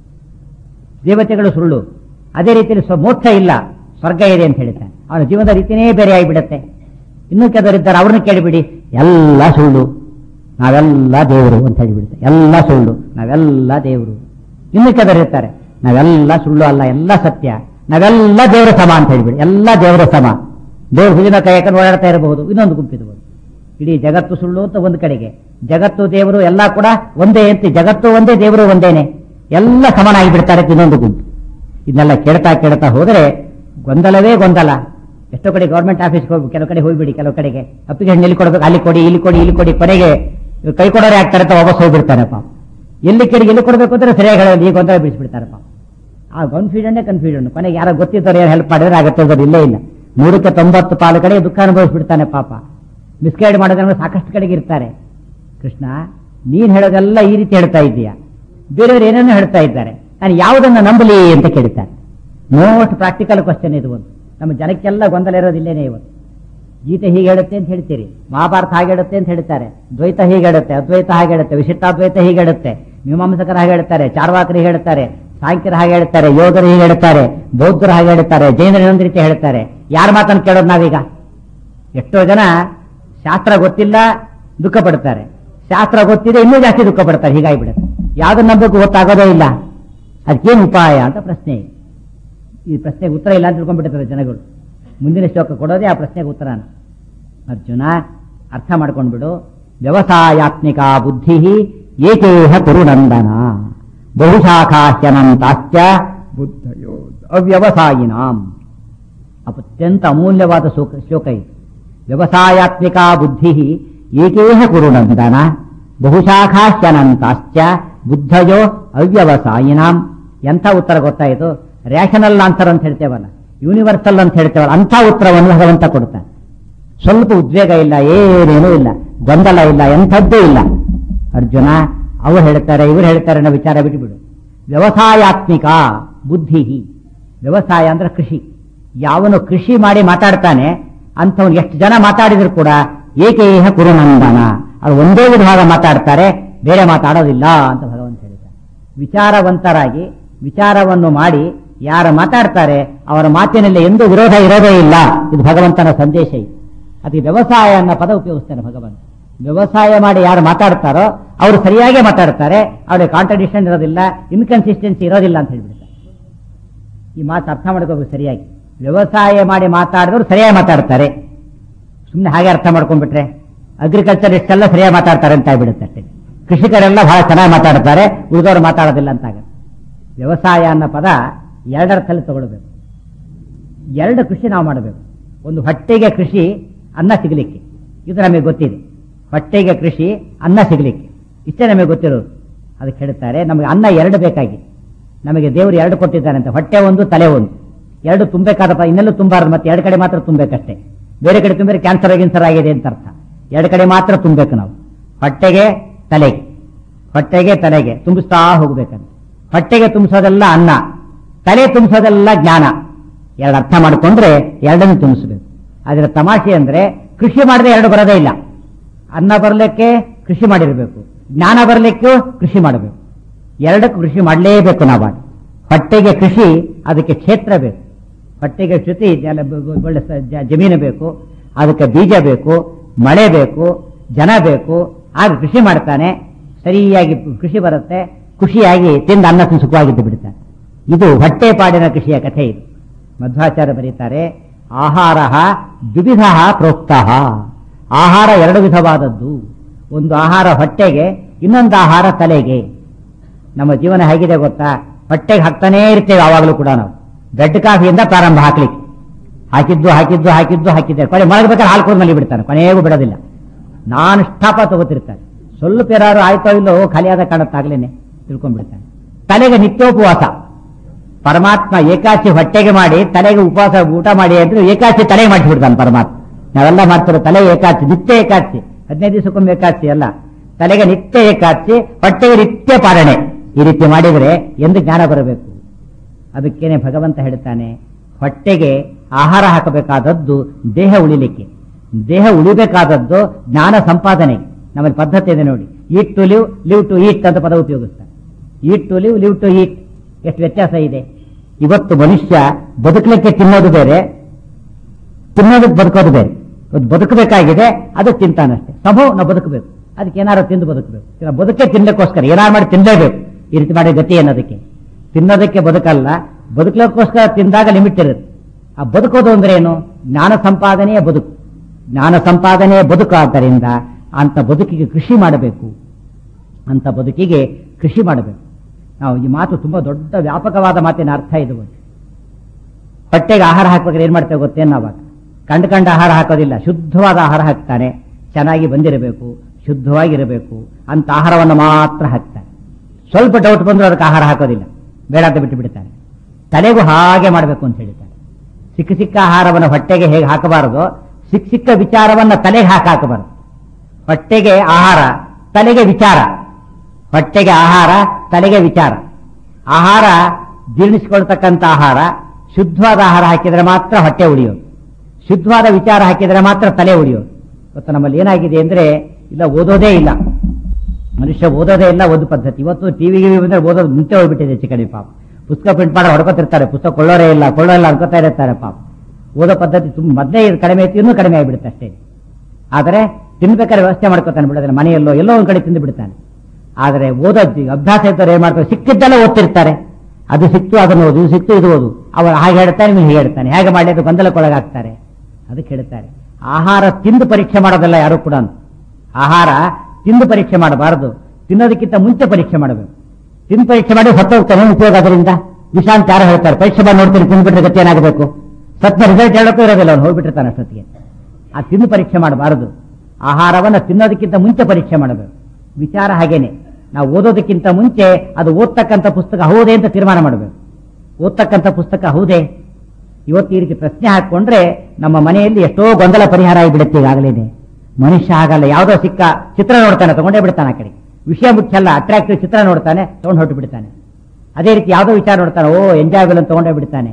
ದೇವತೆಗಳು ಸುಳ್ಳು ಅದೇ ರೀತಿಯಲ್ಲಿ ಸ್ವ- ಮೋಕ್ಷ ಇಲ್ಲ ಸ್ವರ್ಗ ಇದೆ ಅಂತ ಹೇಳ್ತಾನೆ ಅವನ ಜೀವನದ ರೀತಿನೇ ಬೇರೆ ಆಗಿಬಿಡತ್ತೆ ಇನ್ನೂ ಕೆಲವರಿದ್ದಾರೆ ಅವ್ರನ್ನ ಕೇಳಿಬಿಡಿ ಎಲ್ಲ ಸುಳ್ಳು ನಾವೆಲ್ಲ ದೇವರು ಅಂತ ಹೇಳಿಬಿಡುತ್ತೆ ಎಲ್ಲ ಸುಳ್ಳು ನಾವೆಲ್ಲ ದೇವರು ಇನ್ನು ಕೆಲವರಿರ್ತಾರೆ ನಾವೆಲ್ಲ ಸುಳ್ಳು ಅಲ್ಲ ಎಲ್ಲ ಸತ್ಯ ನಾವೆಲ್ಲ ದೇವರ ಸಮ ಅಂತ ಹೇಳಿಬಿಡಿ ಎಲ್ಲ ದೇವರ ಸಮ ದೇವ್ರ ಹುಲಿನ ಕೈಯಕನ್ನು ಓಡಾಡ್ತಾ ಇರಬಹುದು ಇನ್ನೊಂದು ಗುಂಪಿರಬಹುದು ಇಡೀ ಜಗತ್ತು ಸುಳ್ಳು ಅಂತ ಒಂದು ಕಡೆಗೆ ಜಗತ್ತು ದೇವರು ಎಲ್ಲ ಕೂಡ ಒಂದೇ ಅಂತ ಜಗತ್ತು ಒಂದೇ ದೇವರು ಒಂದೇನೆ ಎಲ್ಲ ಸಮನಾಗಿ ಬಿಡ್ತಾರೆ ಅಂತ ಇನ್ನೊಂದು ಗುಂಪು ಇದನ್ನೆಲ್ಲ ಕೇಳ್ತಾ ಕೇಳ್ತಾ ಹೋದರೆ ಗೊಂದಲವೇ ಗೊಂದಲ ಎಷ್ಟೋ ಕಡೆ ಗೌರ್ಮೆಂಟ್ ಆಫೀಸ್ಗೆ ಹೋಗಿ ಕೆಲವು ಕಡೆ ಹೋಗ್ಬಿಡಿ ಕೆಲವು ಕಡೆಗೆ ಅಪ್ಲಿಕೇಶನ್ ಇಲ್ಲಿ ಕೊಡಬೇಕು ಅಲ್ಲಿ ಕೊಡಿ ಇಲ್ಲಿ ಕೊಡಿ ಇಲ್ಲಿ ಕೊಡಿ ಕೊನೆಗೆ ಇವ್ರು ಕೈ ಕೊಡೋರೆ ಆಗ್ತಾರೆ ಅಂತ ವಾಪಸ್ ಹೋಗ್ಬಿಡ್ತಾರೆ ಪಾಪ ಎಲ್ಲಿ ಕಡೆಗೆ ಎಲ್ಲಿ ಕೊಡಬೇಕು ಅಂದ್ರೆ ಸರಿಯಾಗಿ ಹೇಳೋದು ಈ ಗೊಂದಲ ಬಿಡಿಸ್ಬಿಡ್ತಾರೆ ಪಾಪ ಆ ಕನ್ಫ್ಯೂಷನ್ನೇ ಕನ್ಫ್ಯೂಷನ್ ಕೊನೆಗೆ ಯಾರೋ ಗೊತ್ತಿದ್ದವ್ರು ಯಾರು ಹೆಲ್ಪ್ ಮಾಡಿದ್ರೆ ಆಗತ್ತೆ ಅನ್ನೋದು ಇಲ್ಲೇ ಇಲ್ಲ ನೂರಕ್ಕೆ ತೊಂಬತ್ತು ಪಾಲು ಕಡೆ ದುಃಖ ಅನುಭವಿಸ್ಬಿಡ್ತಾನೆ ಪಾಪ ಮಿಸ್ಗೈಡ್ ಮಾಡೋದ್ರೆ ಸಾಕಷ್ಟು ಕಡೆಗೆ ಇರ್ತಾರೆ ಕೃಷ್ಣ ನೀನ್ ಹೇಳೋದೆಲ್ಲ ಈ ರೀತಿ ಹೇಳ್ತಾ ಇದ್ದೀಯಾ ಬೇರೆಯವರು ಏನೇನೋ ಹೇಳ್ತಾ ಇದ್ದಾರೆ ನಾನು ಯಾವುದನ್ನ ನಂಬಲಿ ಅಂತ ಕೇಳ್ತಾರೆ ಮೋಸ್ಟ್ ಪ್ರಾಕ್ಟಿಕಲ್ ಕ್ವಶನ್ ಇದು ಒಂದು ನಮ್ಮ ಜನಕ್ಕೆಲ್ಲ ಗೊಂದಲ ಇರೋದಿಲ್ಲೇನೆ ಇವತ್ತು ಗೀತೆ ಹೀಗೆ ಹೇಳುತ್ತೆ ಅಂತ ಹೇಳ್ತೀರಿ ಮಹಾಭಾರತ ಹಾಗೆ ಹೇಳುತ್ತೆ ಅಂತ ಹೇಳ್ತಾರೆ ದ್ವೈತ ಹೀಗೆ ಹೇಳುತ್ತೆ ಅದ್ವೈತ ಹಾಗೆ ಹೇಳುತ್ತೆ ವಿಶಿಷ್ಟಾದ್ವೈತ ಹೀಗೆ ಹೇಳುತ್ತೆ ಮೀಮಾಂಸಕರು ಹಾಗೆ ಹೇಳ್ತಾರೆ ಚಾರ್ವಾಕರು ಹೀಗೆ ಹೇಳ್ತಾರೆ ಸಾಂಖ್ಯರು ಹಾಗೆ ಹೇಳ್ತಾರೆ ಯೋಗರು ಹೀಗೆ ಹೇಳ್ತಾರೆ ಬೌದ್ಧರು ಹಾಗೆ ಹೇಳ್ತಾರೆ ಜೈನರು ಇನ್ನೊಂದು ರೀತಿ ಹೇಳ್ತಾರೆ ಯಾರ ಮಾತನ್ನು ಕೇಳೋದು ನಾವೀಗ ಎಷ್ಟೋ ಜನ ಶಾಸ್ತ್ರ ಗೊತ್ತಿಲ್ಲ ದುಃಖ ಪಡ್ತಾರೆ ಶಾಸ್ತ್ರ ಗೊತ್ತಿದೆ ಇನ್ನೂ ಜಾಸ್ತಿ ದುಃಖ ಪಡ್ತಾರೆ ಹೀಗಾಗಿಬಿಡುತ್ತೆ ಯಾವ್ದನ್ನ ನಂಬಬೇಕು ಗೊತ್ತಾಗೋದೇ ಇಲ್ಲ ಅದಕ್ಕೇನು ಉಪಾಯ ಅಂತ ಪ್ರಶ್ನೆ ಈ ಪ್ರಶ್ನೆಗೆ ಉತ್ತರ ಇಲ್ಲ ಅಂತ ತಿಳ್ಕೊಂಡ್ಬಿಟ್ಟಿರ್ತಾರೆ ಜನಗಳು ಮುಂದಿನ ಶ್ಲೋಕ ಕೊಡೋದೇ ಆ ಪ್ರಶ್ನೆಗೆ ಉತ್ತರನ ಅರ್ಜುನ ಅರ್ಥ ಮಾಡ್ಕೊಂಡ್ಬಿಡು ವ್ಯವಸಾಯಾತ್ಮಿಕ ಬುದ್ಧಿ ಏಕೇಹ ಕುರುನಂದನ ಬಹುಶಾಖಾಹ್ಯನಂತಾಶ್ಚ ಬುದ್ಧಯೋ ಅವ್ಯವಸಾಯಿನಾಂ ಅತ್ಯಂತ ಅಮೂಲ್ಯವಾದ ಶ್ಲೋಕ ಶ್ಲೋಕ ಇದು ವ್ಯವಸಾಯಾತ್ಮಿಕ ಬುದ್ಧಿ ಏಕೇಹ ಕುರುನಂದನ ಬಹುಶಾಖಾಶ್ಚನಂತಾಶ್ಚ ಬುದ್ಧಯೋ ಅವ್ಯವಸಾಯಿನಾಂ ಎಂಥ ಉತ್ತರ ಗೊತ್ತಾಯಿತು ರ್ಯಾಷನಲ್ ಆನ್ಸರ್ ಅಂತ ಹೇಳ್ತೇವಲ್ಲ ಯೂನಿವರ್ಸಲ್ ಅಂತ ಹೇಳ್ತೇವಲ್ಲ ಅಂಥ ಉತ್ತರವನ್ನು ಭಗವಂತ ಕೊಡ್ತಾನೆ ಸ್ವಲ್ಪ ಉದ್ವೇಗ ಇಲ್ಲ ಏನೇನೂ ಇಲ್ಲ ಗೊಂದಲ ಇಲ್ಲ ಎಂಥದ್ದೂ ಇಲ್ಲ ಅರ್ಜುನ ಅವ್ರು ಹೇಳ್ತಾರೆ ಇವ್ರು ಹೇಳ್ತಾರೆ ಅನ್ನೋ ವಿಚಾರ ಬಿಟ್ಟುಬಿಡು ವ್ಯವಸಾಯಾತ್ಮಿಕ ಬುದ್ಧಿ ವ್ಯವಸಾಯ ಅಂದ್ರೆ ಕೃಷಿ ಯಾವನು ಕೃಷಿ ಮಾಡಿ ಮಾತಾಡ್ತಾನೆ ಅಂಥವ್ನು ಎಷ್ಟು ಜನ ಮಾತಾಡಿದ್ರು ಕೂಡ ಏಕೇಹ ಕುರುನಂದನ ಅವ್ರು ಒಂದೇ ವಿಧವಾದ ಮಾತಾಡ್ತಾರೆ ಬೇರೆ ಮಾತಾಡೋದಿಲ್ಲ ಅಂತ ಭಗವಂತ ಹೇಳಿದ್ದಾರೆ ವಿಚಾರವಂತರಾಗಿ ವಿಚಾರವನ್ನು ಮಾಡಿ ಯಾರು ಮಾತಾಡ್ತಾರೆ ಅವರ ಮಾತಿನಲ್ಲಿ ಎಂದೂ ವಿರೋಧ ಇರೋದೇ ಇಲ್ಲ ಇದು ಭಗವಂತನ ಸಂದೇಶ ಇದು ಅದಕ್ಕೆ ವ್ಯವಸಾಯ ಅನ್ನೋ ಪದ ಉಪಯೋಗಿಸ್ತಾನೆ ಭಗವಂತ ವ್ಯವಸಾಯ ಮಾಡಿ ಯಾರು ಮಾತಾಡ್ತಾರೋ ಅವರು ಸರಿಯಾಗಿ ಮಾತಾಡ್ತಾರೆ ಅವರಿಗೆ ಕಾಂಟ್ರಡಿಕ್ಷನ್ ಇರೋದಿಲ್ಲ ಇನ್ಕನ್ಸಿಸ್ಟೆನ್ಸಿ ಇರೋದಿಲ್ಲ ಅಂತ ಹೇಳ್ಬಿಡ್ತಾರೆ ಈ ಮಾತು ಅರ್ಥ ಮಾಡ್ಕೋಬೇಕು ಸರಿಯಾಗಿ ವ್ಯವಸಾಯ ಮಾಡಿ ಮಾತಾಡಿದವರು ಸರಿಯಾಗಿ ಮಾತಾಡ್ತಾರೆ ಸುಮ್ಮನೆ ಹಾಗೆ ಅರ್ಥ ಮಾಡ್ಕೊಂಡ್ಬಿಟ್ರೆ ಅಗ್ರಿಕಲ್ಚರ್ ಇಷ್ಟೆಲ್ಲ ಸರಿಯಾಗಿ ಮಾತಾಡ್ತಾರೆ ಅಂತ ಆಗ್ಬಿಡುತ್ತೆ ಅಷ್ಟೇ ಕೃಷಿಕರೆಲ್ಲ ಬಹಳ ಚೆನ್ನಾಗಿ ಮಾತಾಡ್ತಾರೆ ಉಳಿದವರು ಮಾತಾಡೋದಿಲ್ಲ ಅಂತ ಆಗುತ್ತೆ ವ್ಯವಸಾಯ ಅನ್ನೋ ಪದ ಎರಡರ್ಥಲ್ಲಿ ತಗೊಳ್ಬೇಕು ಎರಡು ಕೃಷಿ ನಾವು ಮಾಡಬೇಕು ಒಂದು ಹೊಟ್ಟೆಗೆ ಕೃಷಿ ಅನ್ನ ಸಿಗಲಿಕ್ಕೆ ಇದು ನಮಗೆ ಗೊತ್ತಿದೆ ಹೊಟ್ಟೆಗೆ ಕೃಷಿ ಅನ್ನ ಸಿಗಲಿಕ್ಕೆ ಇಷ್ಟೇ ನಮಗೆ ಗೊತ್ತಿರೋದು ಅದಕ್ಕೆ ಹೇಳ್ತಾರೆ ನಮಗೆ ಅನ್ನ ಎರಡು ಬೇಕಾಗಿ ನಮಗೆ ದೇವರು ಎರಡು ಕೊಟ್ಟಿದ್ದಾನೆ ಅಂತ ಹೊಟ್ಟೆ ಒಂದು ತಲೆ ಒಂದು ಎರಡು ತುಂಬಬೇಕಾದಪ್ಪ ಇನ್ನೆಲ್ಲೂ ತುಂಬಾರದು ಮತ್ತೆ ಎರಡು ಕಡೆ ಮಾತ್ರ ತುಂಬಬೇಕಷ್ಟೇ ಬೇರೆ ಕಡೆ ತುಂಬಿದ್ರೆ ಕ್ಯಾನ್ಸರ್ ಗಿನ್ಸರ್ ಆಗಿದೆ ಅಂತ ಅರ್ಥ ಎರಡು ಕಡೆ ಮಾತ್ರ ತುಂಬಬೇಕು ನಾವು ಹೊಟ್ಟೆಗೆ ತಲೆಗೆ ಹೊಟ್ಟೆಗೆ ತಲೆಗೆ ತುಂಬಿಸ್ತಾ ಹೋಗ್ಬೇಕಂತ ಹೊಟ್ಟೆಗೆ ತುಂಬಿಸೋದೆಲ್ಲ ಅನ್ನ ತಲೆ ತುಂಬಿಸೋದೆಲ್ಲ ಜ್ಞಾನ ಎರಡು ಅರ್ಥ ಮಾಡಿಕೊಂಡ್ರೆ ಎರಡನ್ನು ತುಂಬಿಸಬೇಕು ಅದರ ತಮಾಷೆ ಅಂದ್ರೆ ಕೃಷಿ ಮಾಡದೆ ಎರಡು ಬರೋದೇ ಇಲ್ಲ ಅನ್ನ ಬರಲಿಕ್ಕೆ ಕೃಷಿ ಮಾಡಿರಬೇಕು ಜ್ಞಾನ ಬರಲಿಕ್ಕೂ ಕೃಷಿ ಮಾಡಬೇಕು ಎರಡಕ್ಕೂ ಕೃಷಿ ಮಾಡಲೇಬೇಕು ನಾವು ಹೊಟ್ಟೆಗೆ ಕೃಷಿ ಅದಕ್ಕೆ ಕ್ಷೇತ್ರ ಬೇಕು ಹೊಟ್ಟೆಗೆ ಶ್ರುತಿ ಜಲ- ಬ- ಒಳ್ಳೆ ಸ- ಜ- ಜಮೀನು ಬೇಕು ಅದಕ್ಕೆ ಬೀಜ ಬೇಕು ಮಳೆ ಬೇಕು ಜನ ಬೇಕು ಆಗ ಕೃಷಿ ಮಾಡ್ತಾನೆ ಸರಿಯಾಗಿ ಕೃಷಿ ಬರುತ್ತೆ ಖುಷಿಯಾಗಿ ತಿಂದು ಅನ್ನ ತಿಂದು ಸುಖವಾಗಿದ್ದು ಬಿಡ್ತಾನೆ ಇದು ಹೊಟ್ಟೆ ಪಾಡಿನ ಕೃಷಿಯ ಕಥೆ ಇದು ಮಧ್ವಾಚಾರ್ಯ ಬರೀತಾರೆ ಆಹಾರ ದ್ವಿವಿಧ ಪ್ರೋಕ್ತ ಆಹಾರ ಎರಡು ವಿಧವಾದದ್ದು ಒಂದು ಆಹಾರ ಹೊಟ್ಟೆಗೆ ಇನ್ನೊಂದು ಆಹಾರ ತಲೆಗೆ ನಮ್ಮ ಜೀವನ ಹೇಗಿದೆ ಗೊತ್ತಾ ಹೊಟ್ಟೆಗೆ ಹಾಕ್ತಾನೇ ಇರ್ತೇವೆ ಯಾವಾಗಲೂ ಕೂಡ ನಾವು ಬೆಡ್ ಕಾಫಿಯಿಂದ ಪ್ರಾರಂಭ ಹಾಕ್ಲಿಕ್ಕೆ ಹಾಕಿದ್ದು ಹಾಕಿದ್ದು ಹಾಕಿದ್ದು ಹಾಕಿದ್ದೆ ಕೊನೆ ಮಲಗಬೇಕಾದ್ರೆ ಹಾಲು ಕುಡಿದು ಮಲಿ ಬಿಡ್ತಾನೆ ಕೊನೆಗೂ ಬಿಡೋದಿಲ್ಲ ನಾನು ಸ್ಟಾಪ ತಗೋತಿರ್ತಾನೆ ಸ್ವಲ್ಪ ಏನಾದ್ರು ಆಯ್ತೋ ಇಲ್ಲೋ ಖಾಲಿಯಾದ ಕಾಣುತ್ತಾಗ್ಲೇನೆ ತಿಳ್ಕೊಂಡ್ಬಿಡ್ತಾನೆ ತಲೆಗೆ ನಿತ್ಯೋಪವಾಸ ಪರಮಾತ್ಮ ಏಕಾಚಿ ಹೊಟ್ಟೆಗೆ ಮಾಡಿ ತಲೆಗೆ ಉಪವಾಸ ಊಟ ಮಾಡಿ ಅಂದ್ರೆ ಏಕಾಚಿ ತಲೆಗೆ ಮಾಡಿಸ್ಬಿಡ್ತಾನೆ ಪರಮಾತ್ಮ ನಾವೆಲ್ಲ ಮಾಡ್ತಿರೋ ತಲೆ ಏಕಾಚಿ ನಿತ್ಯ ಏಕಾಚಿ ಹದಿನೈದು ದಿವಸಕ್ಕೊಮ್ಮೆ ಏಕಾಚಿ ಅಲ್ಲ ತಲೆಗೆ ನಿತ್ಯ ಏಕಾಚಿ ಹೊಟ್ಟೆಗೆ ನಿತ್ಯ ಪಾಲನೆ ಈ ರೀತಿ ಮಾಡಿದರೆ ಎಂದು ಜ್ಞಾನ ಬರಬೇಕು ಅದಕ್ಕೇನೆ ಭಗವಂತ ಹೇಳ್ತಾನೆ ಹೊಟ್ಟೆಗೆ ಆಹಾರ ಹಾಕಬೇಕಾದದ್ದು ದೇಹ ಉಳಿಲಿಕ್ಕೆ ದೇಹ ಉಳಿಬೇಕಾದದ್ದು ಜ್ಞಾನ ಸಂಪಾದನೆ ನಮ್ಮಲ್ಲಿ ಪದ್ಧತಿ ಇದೆ ನೋಡಿ eat to live live to eat ಅಂತ ಪದ ಉಪಯೋಗಿಸ್ತಾರೆ eat to live live to eat ಎಷ್ಟು ವ್ಯತ್ಯಾಸ ಇದೆ ಇವತ್ತು ಮನುಷ್ಯ ಬದುಕಲಿಕ್ಕೆ ತಿನ್ನೋದು ಬೇರೆ ತಿನ್ನೋದಕ್ಕೆ ಬದುಕೋದು ಬೇರೆ ಇವತ್ತು ಬದುಕಬೇಕಾಗಿದೆ ಅದು ತಿಂತಾನಷ್ಟೇ ಸಂಭವ ನಾವು ಬದುಕಬೇಕು ಅದಕ್ಕೆ ಏನಾರು ತಿಂದು ಬದುಕಬೇಕು ನಾವು ಬದುಕೆ ತಿನ್ನಲಿಕ್ಕೋಸ್ಕರ ಏನಾರು ಮಾಡಿ ತಿನ್ನಲೇಬೇಕು ಈ ರೀತಿ ಮಾಡಿ ಗತಿ ಅನ್ನೋದಕ್ಕೆ ತಿನ್ನೋದಕ್ಕೆ ಬದುಕಲ್ಲ ಬದುಕಲಿಕ್ಕೋಸ್ಕರ ತಿಂದಾಗ ಲಿಮಿಟ್ ಇರುತ್ತೆ ಆ ಬದುಕೋದು ಅಂದ್ರೆ ಏನು ಜ್ಞಾನ ಸಂಪಾದನೆಯ ಬದುಕು ಜ್ಞಾನ ಸಂಪಾದನೆಯ ಬದುಕು ಆದ್ದರಿಂದ ಅಂತ ಬದುಕಿಗೆ ಕೃಷಿ ಮಾಡಬೇಕು ಅಂತ ಬದುಕಿಗೆ ಕೃಷಿ ಮಾಡಬೇಕು ನಾವು ಈ ಮಾತು ತುಂಬಾ ದೊಡ್ಡ ವ್ಯಾಪಕವಾದ ಮಾತಿನ ಅರ್ಥ ಇದು ಹೊಟ್ಟೆಗೆ ಆಹಾರ ಹಾಕ್ಬೇಕಾದ್ರೆ ಏನ್ ಮಾಡ್ತೇವೆ ಗೊತ್ತೇನು ನಾವಾಗ ಕಂಡು ಕಂಡ ಆಹಾರ ಹಾಕೋದಿಲ್ಲ ಶುದ್ಧವಾದ ಆಹಾರ ಹಾಕ್ತಾನೆ ಚೆನ್ನಾಗಿ ಬಂದಿರಬೇಕು ಶುದ್ಧವಾಗಿರಬೇಕು ಅಂತ ಆಹಾರವನ್ನು ಮಾತ್ರ ಹಾಕ್ತಾನೆ ಸ್ವಲ್ಪ ಡೌಟ್ ಬಂದರೂ ಅದಕ್ಕೆ ಆಹಾರ ಹಾಕೋದಿಲ್ಲ ಬೇಡ ಅಂತ ಬಿಟ್ಟು ಬಿಡ್ತಾನೆ ತಲೆಗೂ ಹಾಗೆ ಮಾಡಬೇಕು ಅಂತ ಹೇಳ್ತಾನೆ ಸಿಕ್ಕ ಸಿಕ್ಕ ಆಹಾರವನ್ನು ಹೊಟ್ಟೆಗೆ ಹೇಗೆ ಹಾಕಬಾರದು ಸಿಕ್ಕ ಸಿಕ್ಕ ವಿಚಾರವನ್ನ ತಲೆಗೆ ಹಾಕಿ ಹಾಕಬಾರದು ಹೊಟ್ಟೆಗೆ ಆಹಾರ ತಲೆಗೆ ವಿಚಾರ ಹೊಟ್ಟೆಗೆ ಆಹಾರ ತಲೆಗೆ ವಿಚಾರ ಆಹಾರ ಜೀರ್ಣಿಸಿಕೊಳ್ತಕ್ಕಂಥ ಆಹಾರ ಶುದ್ಧವಾದ ಆಹಾರ ಹಾಕಿದರೆ ಮಾತ್ರ ಹೊಟ್ಟೆ ಉಳಿಯೋದು ಶುದ್ಧವಾದ ವಿಚಾರ ಹಾಕಿದರೆ ಮಾತ್ರ ತಲೆ ಉಳಿಯೋದು ಇವತ್ತು ನಮ್ಮಲ್ಲಿ ಏನಾಗಿದೆ ಅಂದ್ರೆ ಇಲ್ಲ ಓದೋದೇ ಇಲ್ಲ ಮನುಷ್ಯ ಓದೋದೇ ಇಲ್ಲ ಓದು ಪದ್ಧತಿ ಇವತ್ತು ಟಿವಿಗೆ ಬಂದ್ರೆ ಓದೋದು ಮುಂಚೆ ಹೋಗ್ಬಿಟ್ಟಿದೆ ಹೆಚ್ಚು ಕಡಿಮೆ ಪಾಪ ಪುಸ್ತಕ ಪ್ರಿಂಟ್ ಮಾಡಿ ಹೊಡ್ಕೊತಿರ್ತಾರೆ ಪುಸ್ತಕ ಕೊಳ್ಳೋರೇ ಇಲ್ಲ ಕೊಳ್ಳೋಲ್ಲ ಅನ್ಕೋತಾ ಇರ್ತಾರೆ ಪಾಪ ಓದೋ ಪದ್ಧತಿ ತುಂಬ ಮೊದಲೇ ಇದು ಕಡಿಮೆ ಐತಿ ಇನ್ನೂ ಕಡಿಮೆ ಆಗಿಬಿಡುತ್ತೆ ಅಷ್ಟೇ ಆದರೆ ತಿನ್ಬೇಕಾದ್ರೆ ವ್ಯವಸ್ಥೆ ಮಾಡ್ಕೋತಾನೆ ಬಿಡೋದಿಲ್ಲ ಮನೆಯಲ್ಲೋ ಎಲ್ಲೋ ಒಂದ್ ಕಡೆ ತಿಂದು ಬಿಡ್ತಾನೆ ಆದರೆ ಓದೋದು ಅಭ್ಯಾಸ ಇದ್ದವ್ರು ಏನ್ ಮಾಡ್ತಾರೆ ಸಿಕ್ಕಿದ್ದೆಲ್ಲ ಓದ್ತಿರ್ತಾರೆ ಅದು ಸಿಕ್ತು ಅದನ್ನು ಓದು ಇದು ಸಿಕ್ತು ಇದು ಓದು ಅವರು ಹಾಗೆ ಹೇಳ್ತಾನೆ ನೀವು ಹೀಗೆ ಹೇಳ್ತಾನೆ ಹೇಗೆ ಮಾಡಿ ಅದು ಗೊಂದಲಕ್ಕೊಳಗಾಗ್ತಾರೆ ಅದಕ್ಕೆ ಹೇಳ್ತಾರೆ ಆಹಾರ ತಿಂದು ಪರೀಕ್ಷೆ ಮಾಡೋದಲ್ಲ ಯಾರು ಕೂಡ ಆಹಾರ ತಿಂದು ಪರೀಕ್ಷೆ ಮಾಡಬಾರದು ತಿನ್ನೋದಕ್ಕಿಂತ ಮುಂಚೆ ಪರೀಕ್ಷೆ ಮಾಡಬೇಕು ತಿಂದು ಪರೀಕ್ಷೆ ಮಾಡಿ ಸತ್ತೋಗ್ತಾನೆ ಉಪಯೋಗ ಅದರಿಂದ ವಿಶಾಂತ್ ಯಾರು ಹೇಳ್ತಾರೆ ಪರೀಕ್ಷೆ ಮಾಡಿ ನೋಡ್ತೀನಿ ತಿಂದ್ಬಿಟ್ರೆ ಗತಿ ಏನಾಗಬೇಕು ಸತ್ತ ರಿಸಲ್ಟ್ ಹೇಳೋಕ್ಕೂ ಇರೋದಿಲ್ಲ ಅವ್ನು ಹೋಗ್ಬಿಟ್ಟಿರ್ತಾನೆ ಅಷ್ಟೊತ್ತಿಗೆ ಆ ತಿಂದು ಪರೀಕ್ಷೆ ಮಾಡಬಾರದು ಆಹಾರವನ್ನ ತಿನ್ನೋದಕ್ಕಿಂತ ಮುಂಚೆ ಪರೀಕ್ಷೆ ಮಾಡಬೇಕು ವಿಚಾರ ಹಾಗೇನೆ ನಾವು ಓದೋದಕ್ಕಿಂತ ಮುಂಚೆ ಅದು ಓದ್ತಕ್ಕಂಥ ಪುಸ್ತಕ ಹೌದೇ ಅಂತ ತೀರ್ಮಾನ ಮಾಡಬೇಕು ಓದ್ತಕ್ಕಂಥ ಪುಸ್ತಕ ಹೌದೇ ಇವತ್ತು ಈ ರೀತಿ ಪ್ರಶ್ನೆ ಹಾಕೊಂಡ್ರೆ ನಮ್ಮ ಮನೆಯಲ್ಲಿ ಎಷ್ಟೋ ಗೊಂದಲ ಪರಿಹಾರ ಆಗಿಬಿಡುತ್ತೆ ಈಗಾಗಲೇ ಮನುಷ್ಯ ಆಗಲ್ಲ ಯಾವುದೋ ಸಿಕ್ಕ ಚಿತ್ರ ನೋಡ್ತಾನೆ ತಗೊಂಡೇ ಬಿಡ್ತಾನೆ ಆ ಕಡೆ ವಿಷಯ ಮುಖ್ಯ ಅಲ್ಲ ಅಟ್ರಾಕ್ಟಿವ್ ಚಿತ್ರ ನೋಡ್ತಾನೆ ತಗೊಂಡು ಹೊರಟು ಬಿಡ್ತಾನೆ ಅದೇ ರೀತಿ ಯಾವುದೋ ವಿಚಾರ ನೋಡ್ತಾನೆ ಓ ಎಂಜಾಯಬಲ್ ಅಂತ ತಗೊಂಡೇ ಬಿಡ್ತಾನೆ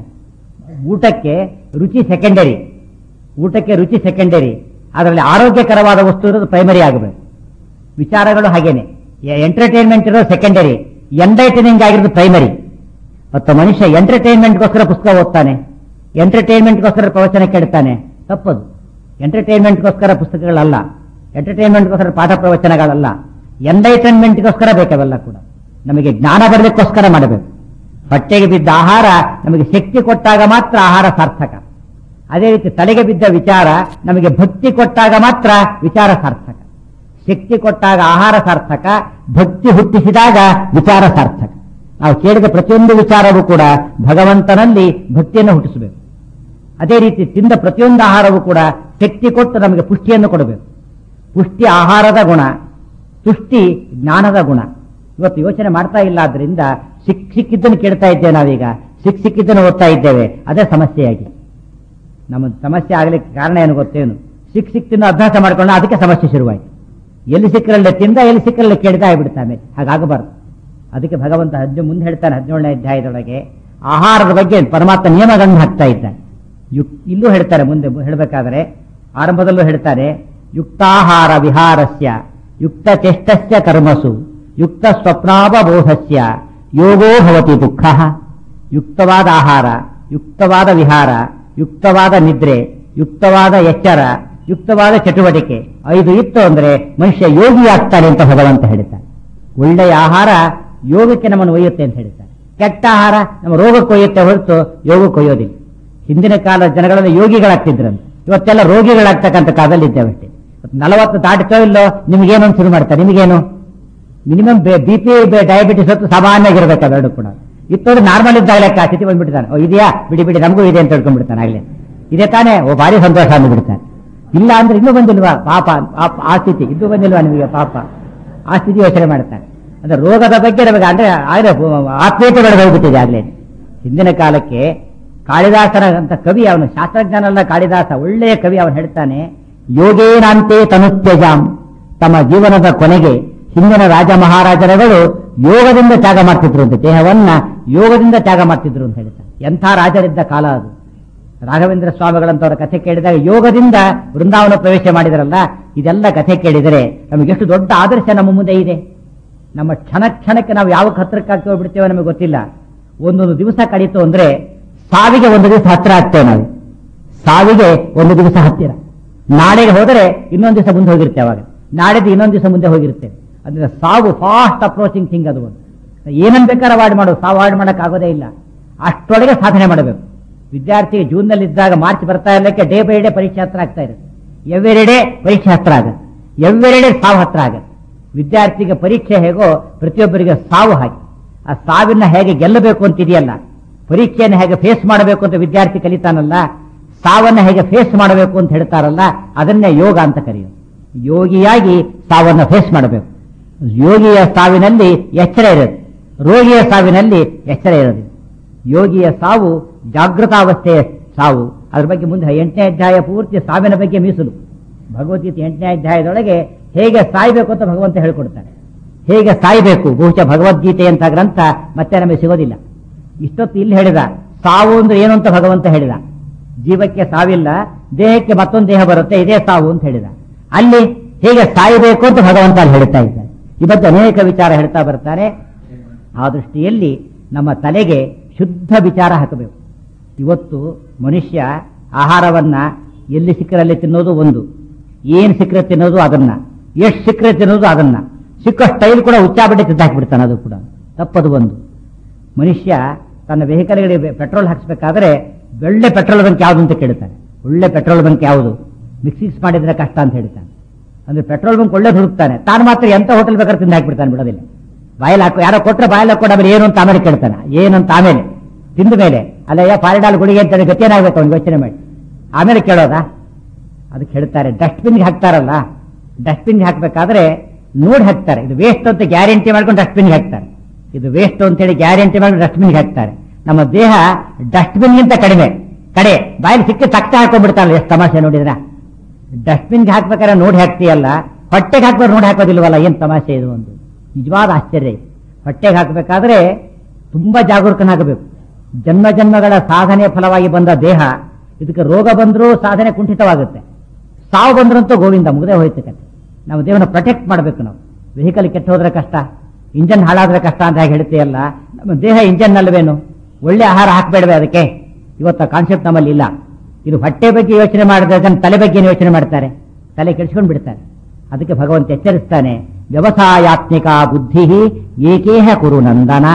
ಊಟಕ್ಕೆ ರುಚಿ ಸೆಕೆಂಡರಿ ಊಟಕ್ಕೆ ರುಚಿ ಸೆಕೆಂಡರಿ ಅದರಲ್ಲಿ ಆರೋಗ್ಯಕರವಾದ ವಸ್ತು ಇರೋದು ಪ್ರೈಮರಿ ಆಗಬೇಕು ವಿಚಾರಗಳು ಹಾಗೇನೆ ಎಂಟರ್ಟೈನ್ಮೆಂಟ್ ಇರೋದು ಸೆಕೆಂಡರಿ ಎಂಟರ್ಟೈನಿಂಗ್ ಆಗಿರೋದು ಪ್ರೈಮರಿ ಮತ್ತು ಮನುಷ್ಯ ಎಂಟರ್ಟೈನ್ಮೆಂಟ್ಗೋಸ್ಕರ ಪುಸ್ತಕ ಓದ್ತಾನೆ ಎಂಟರ್ಟೈನ್ಮೆಂಟ್ಗೋಸ್ಕರ ಪ್ರವಚನ ಕೇಳ್ತಾನೆ ತಪ್ಪದು ಎಂಟರ್ಟೈನ್ಮೆಂಟ್ಗೋಸ್ಕರ ಪುಸ್ತಕಗಳಲ್ಲ ಎಂಟರ್ಟೈನ್ಮೆಂಟ್ಗೋಸ್ಕರ ಪಾಠ ಪ್ರವಚನಗಳಲ್ಲ ಎಂಟರ್ಟೈನ್ಮೆಂಟ್ಗೋಸ್ಕರ ಬೇಕವೆಲ್ಲ ಕೂಡ ನಮಗೆ ಜ್ಞಾನ ಬರಲಿಕ್ಕೋಸ್ಕರ ಮಾಡಬೇಕು ಹೊಟ್ಟೆಗೆ ಬಿದ್ದ ಆಹಾರ ನಮಗೆ ಶಕ್ತಿ ಕೊಟ್ಟಾಗ ಮಾತ್ರ ಆಹಾರ ಸಾರ್ಥಕ ಅದೇ ರೀತಿ ತಲೆಗೆ ಬಿದ್ದ ವಿಚಾರ ನಮಗೆ ಭಕ್ತಿ ಕೊಟ್ಟಾಗ ಮಾತ್ರ ವಿಚಾರ ಸಾರ್ಥಕ ಶಕ್ತಿ ಕೊಟ್ಟಾಗ ಆಹಾರ ಸಾರ್ಥಕ ಭಕ್ತಿ ಹುಟ್ಟಿಸಿದಾಗ ವಿಚಾರ ಸಾರ್ಥಕ ನಾವು ಕೇಳಿದ ಪ್ರತಿಯೊಂದು ವಿಚಾರವೂ ಕೂಡ ಭಗವಂತನಲ್ಲಿ ಭಕ್ತಿಯನ್ನು ಹುಟ್ಟಿಸಬೇಕು ಅದೇ ರೀತಿ ತಿಂದ ಪ್ರತಿಯೊಂದು ಆಹಾರವೂ ಕೂಡ ಶಕ್ತಿ ಕೊಟ್ಟು ನಮಗೆ ಪುಷ್ಟಿಯನ್ನು ಕೊಡಬೇಕು ಪುಷ್ಟಿ ಆಹಾರದ ಗುಣ ತುಷ್ಟಿ ಜ್ಞಾನದ ಗುಣ ಇವತ್ತು ಯೋಚನೆ ಮಾಡ್ತಾ ಇಲ್ಲ ಆದ್ರಿಂದ ಸಿಕ್ ಸಿಕ್ಕಿದ್ದನ್ನು ಕೇಳ್ತಾ ಇದ್ದೇವೆ ನಾವೀಗ ಸಿಕ್ ಸಿಕ್ಕಿದ್ದನ್ನು ಓದ್ತಾ ಇದ್ದೇವೆ ಅದೇ ಸಮಸ್ಯೆಯಾಗಿ ನಮ್ಮ ಸಮಸ್ಯೆ ಆಗಲಿಕ್ಕೆ ಕಾರಣ ಏನು ಗೊತ್ತೇನು ಸಿಕ್ ಸಿಕ್ತಿನ ಅಭ್ಯಾಸ ಮಾಡ್ಕೊಂಡು ಅದಕ್ಕೆ ಸಮಸ್ಯೆ ಶುರುವಾಯಿತು ಎಲ್ಲಿ ಸಿಕ್ಕರಲ್ಲೇ ತಿಂದ ಎಲ್ಲಿ ಸಿಕ್ಕರಲ್ಲೇ ಕೇಳಿದ ಆಗ್ಬಿಡ್ತಾನೆ ಹಾಗಾಗಬಾರ್ದು ಅದಕ್ಕೆ ಭಗವಂತ ಹದಿನ ಮುಂದೆ ಹೇಳ್ತಾನೆ ಹದಿನೇಳನೇ ಅಧ್ಯಾಯದೊಳಗೆ ಆಹಾರದ ಬಗ್ಗೆ ಪರಮಾತ್ಮ ನಿಯಮಗಳನ್ನು ಹಾಕ್ತಾ ಇದ್ದಾನೆ ಯುಕ್ ಇಲ್ಲೂ ಹೇಳ್ತಾರೆ ಮುಂದೆ ಹೇಳಬೇಕಾದ್ರೆ ಆರಂಭದಲ್ಲೂ ಹೇಳ್ತಾರೆ ಯುಕ್ತಾಹಾರ ವಿಹಾರಸ್ಯ ಯುಕ್ತ ಚೇಷ್ಟಸ್ಯ ಕರ್ಮಸು ಯುಕ್ತ ಸ್ವಪ್ನಾವಬೋಧಸ್ಯ ಯೋಗೋ ಭವತಿ ದುಃಖ ಯುಕ್ತವಾದ ಆಹಾರ ಯುಕ್ತವಾದ ವಿಹಾರ ಯುಕ್ತವಾದ ನಿದ್ರೆ ಯುಕ್ತವಾದ ಎಚ್ಚರ ಯುಕ್ತವಾದ ಚಟುವಟಿಕೆ ಐದು ಇತ್ತು ಅಂದ್ರೆ ಮನುಷ್ಯ ಯೋಗಿ ಆಗ್ತಾನೆ ಅಂತ ಭಗವಂತ ಹೇಳ್ತಾನೆ ಒಳ್ಳೆಯ ಆಹಾರ ಯೋಗಕ್ಕೆ ನಮ್ಮನ್ನು ಒಯ್ಯುತ್ತೆ ಅಂತ ಹೇಳ್ತಾರೆ ಕೆಟ್ಟ ಆಹಾರ ನಮ್ಮ ರೋಗಕ್ಕೆ ಒಯ್ಯುತ್ತೆ ಹೊರತು ಯೋಗಕ್ಕೆ ಒಯ್ಯೋದಿಲ್ಲ ಹಿಂದಿನ ಕಾಲ ಜನಗಳನ್ನು ಯೋಗಿಗಳಾಗ್ತಿದ್ರಂತೆ ಇವತ್ತೆಲ್ಲ ರೋಗಿಗಳಾಗ್ತಕ್ಕಂಥ ಕಾಲದಲ್ಲಿ ಇದ್ದೇವಷ್ಟೇ ನಲವತ್ತು ದಾಟಿತೋ ಇಲ್ಲೋ ನಿಮ್ಗೇನು ಅಂತ ಶುರು ಮಾಡ್ತಾರೆ ನಿಮಗೇನು ಮಿನಿಮಮ್ ಬಿ ಪಿ ಡಯಾಬಿಟಿಸ್ ಹೊತ್ತು ಸಾಮಾನ್ಯವಾಗಿರ್ಬೇಕು ಅವೆರಡು ಕೂಡ ಇತ್ತೋದು ನಾರ್ಮಲ್ ಇದ್ದಾಗ ಲೆಕ್ಕ ಆ ಸ್ಥಿತಿ ಬಂದ್ಬಿಡ್ತಾನೆ ಓ ಇದೆಯಾ ಬಿಡಿ ಬಿಡಿ ನಮಗೂ ಇದೆ ಅಂತ ಹೇಳ್ಕೊಂಡ್ಬಿಡ್ತಾನೆ ಆಗ್ಲೇ ಇದೆ ತಾನೇ ಓ ಭಾರಿ ಸಂತೋಷ ಅಂದ್ಬಿಡ್ತಾನೆ ಇಲ್ಲ ಅಂದ್ರೆ ಇನ್ನೂ ಬಂದಿಲ್ವಾ ಪಾಪ ಆ- ಆ ಸ್ಥಿತಿ ಇದು ಬಂದಿಲ್ವಾ ನಿಮಗೆ ಪಾಪ ಆ ಸ್ಥಿತಿ ಯೋಚನೆ ಮಾಡ್ತಾನೆ ಅಂದ್ರೆ ರೋಗದ ಬಗ್ಗೆ ನಮಗೆ ಅಂದ್ರೆ ಆಗ್ಲೇ ಆತ್ಮೀಯತೆ ಬೆಳೆದು ಹೋಗ್ಬಿಟ್ಟಿದೆ ಆಗ್ಲೇ ಹಿಂದಿನ ಕಾಲಕ್ಕೆ ಕಾಳಿದಾಸನ ಅಂತ ಕವಿ ಅವನು ಶಾಸ್ತ್ರಜ್ಞಾನಲ್ಲ ಕಾಳಿದಾಸ ಒಳ್ಳೆಯ ಕವಿ ಅವನು ಹೇಳ್ತಾನೆ ಯೋಗೇನಾಂತೆ ತನುತ್ಯಜಾಂ ತಮ್ಮ ಜೀವನದ ಕೊನೆಗೆ ಹಿಂದಿನ ರಾಜ ಮಹಾರಾಜರುಗಳು ಯೋಗದಿಂದ ತ್ಯಾಗ ಮಾಡ್ತಿದ್ರು ಅಂತ ದೇಹವನ್ನ ಯೋಗದಿಂದ ತ್ಯಾಗ ಮಾಡ್ತಿದ್ರು ಅಂತ ಹೇಳ್ತಾರೆ ಎಂಥ ರಾಜರಿದ್ದ ಕಾಲ ಅದು ರಾಘವೇಂದ್ರ ಸ್ವಾಮಿಗಳಂತವರ ಕಥೆ ಕೇಳಿದಾಗ ಯೋಗದಿಂದ ವೃಂದಾವನ ಪ್ರವೇಶ ಮಾಡಿದರಲ್ಲ ಇದೆಲ್ಲ ಕಥೆ ಕೇಳಿದರೆ ನಮಗೆ ಎಷ್ಟು ದೊಡ್ಡ ಆದರ್ಶ ನಮ್ಮ ಮುಂದೆ ಇದೆ ನಮ್ಮ ಕ್ಷಣ ಕ್ಷಣಕ್ಕೆ ನಾವು ಯಾವ ಹತ್ರಕ್ಕಾಗ್ತೇವೆ ಹೋಗ್ಬಿಡ್ತೇವೆ ನಮಗೆ ಗೊತ್ತಿಲ್ಲ ಒಂದೊಂದು ದಿವಸ ಕಳೀತು ಅಂದ್ರೆ ಸಾವಿಗೆ ಒಂದು ದಿವಸ ಹತ್ರ ಆಗ್ತೇವೆ ನಾವು ಸಾವಿಗೆ ಒಂದು ದಿವಸ ಹತ್ತಿರ ನಾಳೆಗೆ ಹೋದರೆ ಇನ್ನೊಂದು ದಿವಸ ಮುಂದೆ ಹೋಗಿರ್ತೇವೆ ಅವಾಗ ನಾಳೆದು ಇನ್ನೊಂದು ದಿವಸ ಮುಂದೆ ಹೋಗಿರ್ತೇವೆ ಅಂದ್ರೆ ಸಾವು ಫಾಸ್ಟ್ ಅಪ್ರೋಚಿಂಗ್ ಥಿಂಗ್ ಅದು ಒಂದು ಏನನ್ ಬೇಕಾದ್ರೆ ಅವಾಯ್ಡ್ ಮಾಡೋದು ಸಾವು ಅವಾಯ್ಡ್ ಮಾಡಕ್ ಆಗೋದೇ ಇಲ್ಲ ಅಷ್ಟೊಳಗೆ ಸಾಧನೆ ಮಾಡಬೇಕು ವಿದ್ಯಾರ್ಥಿಗೆ ಜೂನ್ನಲ್ಲಿ ಇದ್ದಾಗ ಮಾರ್ಚ್ ಬರ್ತಾ ಇರಲಿಕ್ಕೆ ಡೇ ಬೈ ಡೇ ಪರೀಕ್ಷೆ ಹತ್ರ ಆಗ್ತಾ ಇರುತ್ತೆ ಎವ್ರಿ ಡೇ ಪರೀಕ್ಷೆ ಹತ್ರ ಆಗುತ್ತೆ ಎವ್ರಿ ಡೇ ಸಾವು ಹತ್ರ ಆಗುತ್ತೆ ವಿದ್ಯಾರ್ಥಿಗೆ ಪರೀಕ್ಷೆ ಹೇಗೋ ಪ್ರತಿಯೊಬ್ಬರಿಗೆ ಸಾವು ಹಾಗೆ ಆ ಸಾವಿನ ಹೇಗೆ ಗೆಲ್ಲಬೇಕು ಅಂತಿದೆಯಲ್ಲ ಪರೀಕ್ಷೆಯನ್ನು ಹೇಗೆ ಫೇಸ್ ಮಾಡಬೇಕು ಅಂತ ವಿದ್ಯಾರ್ಥಿ ಕಲಿತಾನಲ್ಲ ಸಾವನ್ನ ಹೇಗೆ ಫೇಸ್ ಮಾಡಬೇಕು ಅಂತ ಹೇಳ್ತಾರಲ್ಲ ಅದನ್ನೇ ಯೋಗ ಅಂತ ಕರೆಯೋದು ಯೋಗಿಯಾಗಿ ಸಾವನ್ನ ಫೇಸ್ ಮಾಡಬೇಕು ಯೋಗಿಯ ಸಾವಿನಲ್ಲಿ ಎಚ್ಚರ ಇರೋದು ರೋಗಿಯ ಸಾವಿನಲ್ಲಿ ಎಚ್ಚರ ಇರೋದು ಯೋಗಿಯ ಸಾವು ಜಾಗೃತಾವಸ್ಥೆಯ ಸಾವು ಅದ್ರ ಬಗ್ಗೆ ಮುಂದೆ ಎಂಟನೇ ಅಧ್ಯಾಯ ಪೂರ್ತಿ ಸಾವಿನ ಬಗ್ಗೆ ಮೀಸಲು ಭಗವದ್ಗೀತೆ ಎಂಟನೇ ಅಧ್ಯಾಯದೊಳಗೆ ಹೇಗೆ ಸಾಯ್ಬೇಕು ಅಂತ ಭಗವಂತ ಹೇಳ್ಕೊಡ್ತಾನೆ ಹೇಗೆ ಸಾಯ್ಬೇಕು ಬಹುಶಃ ಭಗವದ್ಗೀತೆ ಅಂತ ಗ್ರಂಥ ಮತ್ತೆ ನಮಗೆ ಸಿಗೋದಿಲ್ಲ ಇಷ್ಟೊತ್ತು ಇಲ್ಲಿ ಹೇಳಿದ ಸಾವು ಅಂದ್ರೆ ಏನು ಅಂತ ಭಗವಂತ ಹೇಳಿದ ಜೀವಕ್ಕೆ ಸಾವಿಲ್ಲ ದೇಹಕ್ಕೆ ಮತ್ತೊಂದು ದೇಹ ಬರುತ್ತೆ ಇದೇ ಸಾವು ಅಂತ ಹೇಳಿದ ಅಲ್ಲಿ ಹೇಗೆ ಸಾಯಬೇಕು ಅಂತ ಭಗವಂತ ಅಲ್ಲಿ ಹೇಳ್ತಾ ಇದ್ದಾನೆ ಈ ಬಗ್ಗೆ ಅನೇಕ ವಿಚಾರ ಹೇಳ್ತಾ ಬರ್ತಾರೆ ಆ ದೃಷ್ಟಿಯಲ್ಲಿ ನಮ್ಮ ತಲೆಗೆ ಶುದ್ಧ ವಿಚಾರ ಹಾಕಬೇಕು ಇವತ್ತು ಮನುಷ್ಯ ಆಹಾರವನ್ನ ಎಲ್ಲಿ ಸಿಕ್ಕರಲ್ಲಿ ತಿನ್ನೋದು ಒಂದು ಏನ್ ಸಿಕ್ಕರೆ ತಿನ್ನೋದು ಅದನ್ನ ಎಷ್ಟು ಸಿಕ್ಕರೆ ತಿನ್ನೋದು ಅದನ್ನ ಸಿಕ್ಕ ಸ್ಟೈಲ್ ಕೂಡ ಉಚ್ಚಾಬಡ್ಡಿ ತಿದ್ದಾಕ್ಬಿಡ್ತಾನೆ ಅದು ಕೂಡ ತಪ್ಪದು ಒಂದು ಮನುಷ್ಯ ತನ್ನ ವೆಹಿಕಲ್ಗಳಿಗೆ ಪೆಟ್ರೋಲ್ ಹಾಕ್ಸ್ಬೇಕಾದ್ರೆ ಒಳ್ಳೆ ಪೆಟ್ರೋಲ್ ಬಂಕ್ ಯಾವುದು ಅಂತ ಕೇಳ್ತಾನೆ ಒಳ್ಳೆ ಪೆಟ್ರೋಲ್ ಬಂಕ್ ಯಾವುದು ಮಿಕ್ಸಿಕ್ಸ್ ಮಾಡಿದ್ರೆ ಕಷ್ಟ ಅಂತ ಹೇಳ್ತಾನೆ ಅಂದ್ರೆ ಪೆಟ್ರೋಲ್ ಬಂಕ್ ಒಳ್ಳೆ ಹುಡುಕ್ತಾನೆ ತಾನು ಮಾತ್ರ ಎಂತ ಹೋಟೆಲ್ ಬೇಕಾದ್ರೆ ತಿಂದು ಹಾಕ್ಬಿಡ್ತಾನೆ ಬಿಡೋದಿಲ್ಲ ಬಾಯಲ್ಲಿ ಹಾಕೋ ಯಾರೋ ಕೊಟ್ರೆ ಬಾಯಲ್ಲಿ ಹಾಕೊಂಡು ಆಮೇಲೆ ಏನು ಅಂತ ಆಮೇಲೆ ಕೇಳ್ತಾನೆ ಏನು ಅಂತ ಆಮೇಲೆ ತಿಂದ ಮೇಲೆ ಅಲ್ಲಯ್ಯ ಪಾರಿಡಾಲ್ ಗುಳಿಗೆ ಅಂತ ಗತಿಯೇನಾಗಬೇಕು ಅವ್ನು ಯೋಚನೆ ಮಾಡಿ ಆಮೇಲೆ ಕೇಳೋದಾ ಅದಕ್ಕೆ ಹೇಳ್ತಾರೆ ಡಸ್ಟ್ಬಿನ್ಗೆ ಹಾಕ್ತಾರಲ್ಲ ಡಸ್ಟ್ಬಿನ್ಗೆ ಹಾಕ್ಬೇಕಾದ್ರೆ ನೋಡಿ ಹಾಕ್ತಾರೆ ಇದು ವೇಸ್ಟ್ ಅಂತ ಗ್ಯಾರಂಟಿ ಮಾಡ್ಕೊಂಡು ಡಸ್ಟ್ಬಿನ್ಗೆ ಹಾಕ್ತಾರೆ ಇದು ವೇಸ್ಟ್ ಅಂತ ಹೇಳಿ ಗ್ಯಾರಂಟಿ ಮಾಡ್ಕೊಂಡು ಡಸ್ಟ್ಬಿನ್ಗೆ ಹಾಕ್ತಾರೆ ನಮ್ಮ ದೇಹ ಡಸ್ಟ್ಬಿನ್ಗಿಂತ ಕಡಿಮೆ ಕಡೆ ಬಾಯಲ್ಲಿ ಸಿಕ್ಕಿ ತಕ್ಕ ಹಾಕೊಂಡ್ಬಿಡ್ತಾರಲ್ಲ ಎಷ್ಟು ತಮಾಷೆ ನೋಡಿದ್ರ ಡಸ್ಟ್ಬಿನ್ಗೆ ಹಾಕ್ಬೇಕಾದ್ರೆ ನೋಡಿ ಹಾಕ್ತೀಯಲ್ಲ ಹೊಟ್ಟೆಗೆ ಹಾಕ್ಬೇಕು ನೋಡಿ ಹಾಕೋದಿಲ್ವಲ್ಲ ಏನ್ ತಮಾಷೆ ಇದು ಒಂದು ನಿಜವಾದ ಆಶ್ಚರ್ಯ ಇದು. ಹೊಟ್ಟೆಗೆ ಹಾಕಬೇಕಾದ್ರೆ ತುಂಬಾ ಜಾಗರೂಕನಾಗಬೇಕು ಜನ್ಮ ಜನ್ಮಗಳ ಸಾಧನೆ ಫಲವಾಗಿ ಬಂದ ದೇಹ ಇದಕ್ಕೆ ರೋಗ ಬಂದರೂ ಸಾಧನೆ ಕುಂಠಿತವಾಗುತ್ತೆ ಸಾವು ಬಂದ್ರಂತೂ ಗೋವಿಂದ ಮುಗದೆ ಹೋಯ್ತು ಕತೆ ನಾವು ದೇವನ ಪ್ರೊಟೆಕ್ಟ್ ಮಾಡಬೇಕು ನಾವು ವೆಹಿಕಲ್ ಕೆಟ್ಟ ಹೋದ್ರೆ ಕಷ್ಟ ಇಂಜನ್ ಹಾಳಾದ್ರೆ ಕಷ್ಟ ಅಂತ ಹೇಗೆ ಹೇಳ್ತೀಯಲ್ಲ ನಮ್ಮ ದೇಹ ಇಂಜನ್ ಅಲ್ವೇನು ಒಳ್ಳೆ ಆಹಾರ ಹಾಕಬೇಡವೆ ಅದಕ್ಕೆ ಇವತ್ತು ಕಾನ್ಸೆಪ್ಟ್ ನಮ್ಮಲ್ಲಿ ಇಲ್ಲ ಇದು ಹೊಟ್ಟೆ ಬಗ್ಗೆ ಯೋಚನೆ ಮಾಡಿದ್ರೆ ಜನ ತಲೆ ಬಗ್ಗೆ ಏನು ಯೋಚನೆ ಮಾಡ್ತಾರೆ ತಲೆ ಕೆಡಿಸ್ಕೊಂಡು ಬಿಡ್ತಾರೆ ಅದಕ್ಕೆ ಭಗವಂತ ಎಚ್ಚರಿಸ್ತಾನೆ ವ್ಯವಸಾಯಾತ್ಮಿಕ ಬುದ್ಧಿ ಏಕೇಹ ಕುರು ನಂದನ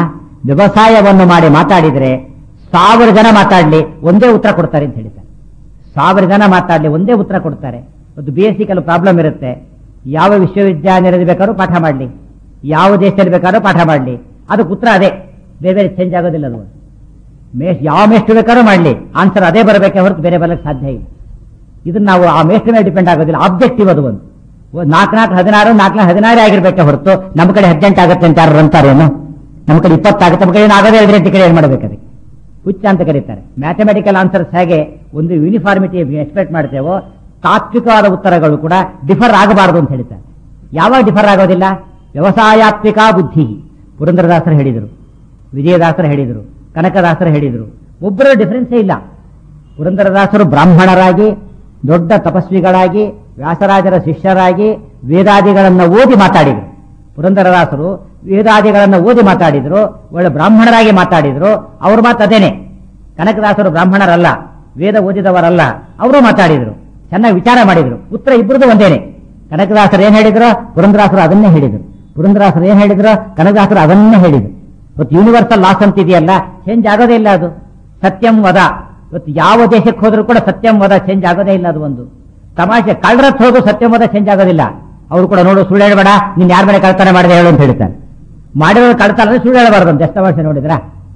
ವ್ಯವಸಾಯವನ್ನು ಮಾಡಿ ಮಾತಾಡಿದ್ರೆ ಸಾವಿರ ಜನ ಮಾತಾಡ್ಲಿ ಒಂದೇ ಉತ್ತರ ಕೊಡ್ತಾರೆ ಅಂತ ಹೇಳ್ತಾರೆ ಸಾವಿರ ಜನ ಮಾತಾಡ್ಲಿ ಒಂದೇ ಉತ್ತರ ಕೊಡ್ತಾರೆ ಒಂದು ಬಿ ಎಸ್ ಸಿ ಕೆಲವು ಪ್ರಾಬ್ಲಮ್ ಇರುತ್ತೆ ಯಾವ ವಿಶ್ವವಿದ್ಯಾನಿಲಯದಲ್ಲಿ ಬೇಕಾದ್ರೂ ಪಾಠ ಮಾಡಲಿ ಯಾವ ದೇಶದಲ್ಲಿ ಬೇಕಾದ್ರೂ ಪಾಠ ಮಾಡಲಿ ಅದಕ್ಕೆ ಉತ್ತರ ಅದೇ ಬೇರೆ ಬೇರೆ ಚೇಂಜ್ ಆಗೋದಿಲ್ಲ ಅದು ಮೇಷ್ ಯಾವ ಮೇಷ್ಟು ಬೇಕಾದ್ರೂ ಮಾಡಲಿ ಆನ್ಸರ್ ಅದೇ ಬರಬೇಕೆ ಹೊರತು ಬೇರೆ ಬರಲಿಕ್ಕೆ ಸಾಧ್ಯ ಇಲ್ಲ ಇದನ್ನ ನಾವು ಆ ಮೇಸ್ಟ್ ಮೇಲೆ ಡಿಪೆಂಡ್ ಆಗೋದಿಲ್ಲ ಆಬ್ಜೆಕ್ಟಿವ್ ಅದು ಒಂದು ಒಂದು ನಾಲ್ಕು ನಾಲ್ಕು ಹದಿನಾರು ನಾಲ್ಕು ನಾಲ್ಕು ಹದಿನಾರೇ ಆಗಿರ್ಬೇಕೆ ಹೊರತು ನಮ್ಮ ಕಡೆ ಹದಿನೆಂಟು ಆಗುತ್ತೆ ಅಂತ ಯಾರು ಅಂತಾರೇನು ನಮ್ಮ ಕಡೆ ಇಪ್ಪತ್ತಾಗುತ್ತೆ ನಮ್ಮ ಕಡೆ ಏನು ಆಗೋದೇ ಇದ್ರೆ ಕಡೆ ಏನು ಮಾಡ್ಬೇಕು ಅದಕ್ಕೆ ಹುಚ್ಚ ಅಂತ ಕರೀತಾರೆ ಮ್ಯಾಥಮೆಟಿಕಲ್ ಆನ್ಸರ್ಸ್ ಹೇಗೆ ಒಂದು ಯೂನಿಫಾರ್ಮಿಟಿ ಎಕ್ಸ್ಪೆಕ್ಟ್ ಮಾಡ್ತೇವೋ ತಾತ್ವಿಕವಾದ ಉತ್ತರಗಳು ಕೂಡ ಡಿಫರ್ ಆಗಬಾರದು ಅಂತ ಹೇಳ್ತಾರೆ ಯಾವಾಗ ಡಿಫರ್ ಆಗೋದಿಲ್ಲ ವ್ಯವಸಾಯಾತ್ಮಿಕ ಬುದ್ಧಿ ಪುರಂದರದಾಸರು ಹೇಳಿದರು ವಿಜಯದಾಸರು ಹೇಳಿದರು ಕನಕದಾಸರು ಹೇಳಿದರು ಒಬ್ಬರ ಡಿಫರೆನ್ಸೇ ಇಲ್ಲ ಪುರಂದರದಾಸರು ಬ್ರಾಹ್ಮಣರಾಗಿ ದೊಡ್ಡ ತಪಸ್ವಿಗಳಾಗಿ ವ್ಯಾಸರಾಜರ ಶಿಷ್ಯರಾಗಿ ವೇದಾದಿಗಳನ್ನು ಓದಿ ಮಾತಾಡಿದರು ಪುರಂದರದಾಸರು ವೇದಾದಿಗಳನ್ನು ಓದಿ ಮಾತಾಡಿದ್ರು ಒಳ್ಳೆ ಬ್ರಾಹ್ಮಣರಾಗಿ ಮಾತಾಡಿದ್ರು ಅವ್ರ ಮಾತು ಅದೇನೆ ಕನಕದಾಸರು ಬ್ರಾಹ್ಮಣರಲ್ಲ ವೇದ ಓದಿದವರಲ್ಲ ಅವರು ಮಾತಾಡಿದ್ರು ಚೆನ್ನಾಗಿ ವಿಚಾರ ಮಾಡಿದ್ರು ಉತ್ತರ ಇಬ್ಬರದು ಒಂದೇನೆ ಕನಕದಾಸರು ಏನ್ ಹೇಳಿದ್ರು ಪುರಂದರಾಸರು ಅದನ್ನೇ ಹೇಳಿದ್ರು ಪುರಂದರಾಸರು ಏನ್ ಹೇಳಿದ್ರು ಕನಕದಾಸರು ಅದನ್ನೇ ಹೇಳಿದ್ರು ಇವತ್ತು ಯೂನಿವರ್ಸಲ್ ಲಾಸ್ ಅಂತ ಇದೆಯಲ್ಲ ಚೇಂಜ್ ಆಗೋದೇ ಇಲ್ಲ ಅದು ಸತ್ಯಂ ವದ ಇವತ್ತು ಯಾವ ದೇಶಕ್ಕೆ ಹೋದ್ರೂ ಕೂಡ ಸತ್ಯಂ ವದ ಚೇಂಜ್ ಆಗೋದೇ ಇಲ್ಲ ಅದು ಒಂದು ತಮಾಷೆ ಕಳ್ಳರತ್ ಹೋಗು ಸತ್ಯಂ ವದ ಚೇಂಜ್ ಆಗೋದಿಲ್ಲ ಅವರು ಕೂಡ ನೋಡು ಸುಳ್ಳು ಹೇಳ್ಬೇಡ ನೀನ್ ಯಾರ ಮೇಲೆ ಕಳ್ತನ ಮಾಡಿದೆ ಹೇಳು ಅಂತ ಹೇಳ್ತಾನೆ ಮಾಡಿರೋ ಕಳ್ತನ ಅಂದ್ರೆ ಸುಳ್ಳು ಹೇಳಬಾರದು ಅಂತ ಎಷ್ಟು ತಮಾಷೆ ನೋಡಿದ್ರ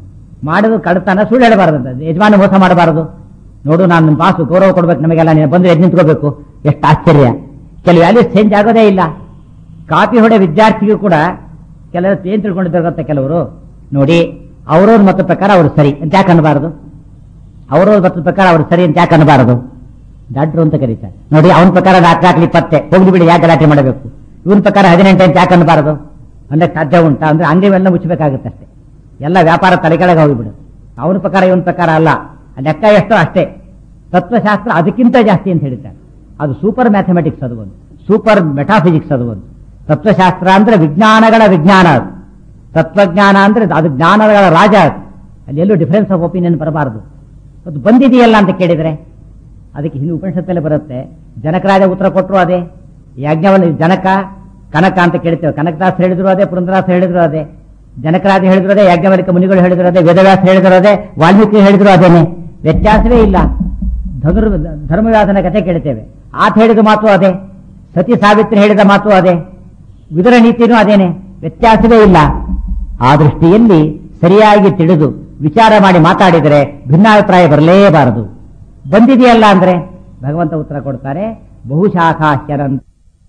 ಮಾಡಿದ ಕಳ್ತನ ಸುಳ್ಳು ಹೇಳಬಾರದು ಅಂತ ಯಜಮಾನ ಮೋಸ ಮಾಡಬಾರದು ನೋಡು ನಾನು ನಿಮ್ಮ ಬಾಸು ಗೌರವ ಕೊಡ್ಬೇಕು ನಮಗೆಲ್ಲ ನೀನು ಬಂದು ಎದ್ದು ನಿಂತ್ಕೋಬೇಕು ಎಷ್ಟು ಆಶ್ಚರ್ಯ ಕೆಲವು ವ್ಯಾಲ್ಯೂಸ್ ಚೇಂಜ್ ಆಗೋದೇ ಇಲ್ಲ ಕಾಪಿ ಹೊಡೆ ವಿದ್ಯಾರ್ಥಿಗೂ ಕೂಡ ಕೆಲವರು ಏನ್ ತಿಳ್ಕೊಂಡಿದ್ದಾರೆ ಗೊತ್ತಾ ಕೆಲವರು ನೋಡಿ ಅವ್ರವ್ರ ಮತ ಪ್ರಕಾರ ಅವ್ರು ಸರಿ ಅಂತ ಯಾಕೆ ಅನ್ನಬಾರದು ಅವ್ರವ್ರ ಮತದ ಪ್ರಕಾರ ಅವ್ರು ಸರಿ ಅಂತ ಯಾಕೆ ಅನ್ನಬಾರದು ಡಾಕ್ಟ್ರು ಅಂತ ಕರೀತಾರೆ ನೋಡಿ ಅವನ ಪ್ರಕಾರ ನಾಲ್ಕು ನಾಲ್ಕು ಇಪ್ಪತ್ತೆ ಹೋಗ್ಲಿ ಬಿಡಿ ಯಾಕೆ ಗಲಾಟೆ ಮಾಡಬೇಕು ಇವನ್ ಪ್ರಕಾರ ಹದಿನೆಂಟು ಅಂತ ಯಾಕೆ ಅನ್ನಬಾರದು ಅಂದ್ರೆ ಸಾಧ್ಯ ಉಂಟಾ ಅಂದ್ರೆ ಅಂಗಡಿವೆಲ್ಲ ಮುಚ್ಚಬೇಕಾಗುತ್ತೆ ಅಷ್ಟೇ ಎಲ್ಲ ವ್ಯಾಪಾರ ತಲೆಕೆಳಗೆ ಹೋಗಿಬಿಡು ಅವನ ಪ್ರಕಾರ ಇವನ್ ಪ್ರಕಾರ ಅಲ್ಲ ಆ ಲೆಕ್ಕ ಎಷ್ಟೋ ಅಷ್ಟೇ ತತ್ವಶಾಸ್ತ್ರ ಅದಕ್ಕಿಂತ ಜಾಸ್ತಿ ಅಂತ ಹೇಳ್ತಾರೆ ಅದು ಸೂಪರ್ ಮ್ಯಾಥಮೆಟಿಕ್ಸ್ ಅದು ಒಂದು ಸೂಪರ್ ಮೆಟಾಫಿಸಿಕ್ಸ್ ಅದು ಒಂದು ತತ್ವಶಾಸ್ತ್ರ ಅಂದ್ರೆ ವಿಜ್ಞಾನಗಳ ವಿಜ್ಞಾನ ಅದು ತತ್ವಜ್ಞಾನ ಅಂದ್ರೆ ಅದು ಜ್ಞಾನಗಳ ರಾಜ ಅದು ಅಲ್ಲಿ ಎಲ್ಲೂ ಡಿಫರೆನ್ಸ್ ಆಫ್ ಒಪಿನಿಯನ್ ಬರಬಾರದು ಅದು ಬಂದಿದೆಯಲ್ಲ ಅಂತ ಕೇಳಿದ್ರೆ ಅದಕ್ಕೆ ಹಿಂದೆ ಉಪನಿಷತ್ತಲ್ಲಿ ಬರುತ್ತೆ ಜನಕರಾಜ ಉತ್ತರ ಕೊಟ್ಟರು ಅದೇ ಯಾಜ್ಞವಲ್ಲಿ ಜನಕ ಕನಕ ಅಂತ ಕೇಳ್ತೇವೆ ಕನಕದಾಸ್ ಹೇಳಿದ್ರು ಅದೇ ಪುರಂದರಾಸ್ ಹೇಳಿದ್ರು ಅದೇ ಜನಕರಾಜ ಹೇಳಿದ್ರು ಅದೇ ಯಾಜ್ಞವಲಿಕ ಮುನಿಗಳು ಹೇಳಿದ್ರು ಅದೇ ವೇದವ್ಯಾಸ ಹೇಳಿದ್ರು ಅದೇ ವಾಲ್ಮೀಕಿ ಹೇಳಿದ್ರು ಅದೇನೆ ವ್ಯತ್ಯಾಸವೇ ಇಲ್ಲ ಧನುರ್ ಧರ್ಮವ್ಯಾಸನ ಕಥೆ ಕೇಳ್ತೇವೆ ಆತ ಹೇಳಿದ ಮಾತು ಅದೇ ಸತಿ ಸಾವಿತ್ರಿ ಹೇಳಿದ ಮಾತು ಅದೇ ವಿದುರ ನೀತಿನೂ ಅದೇನೆ ವ್ಯತ್ಯಾಸವೇ ಇಲ್ಲ ಆ ದೃಷ್ಟಿಯಲ್ಲಿ ಸರಿಯಾಗಿ ತಿಳಿದು ವಿಚಾರ ಮಾಡಿ ಮಾತಾಡಿದರೆ ಭಿನ್ನಾಭಿಪ್ರಾಯ ಬರಲೇಬಾರದು ಬಂದಿದೆಯಲ್ಲ ಅಂದ್ರೆ ಭಗವಂತ ಉತ್ತರ ಕೊಡ್ತಾರೆ ಬಹುಶಾಖಾಹ್ಯರಂತ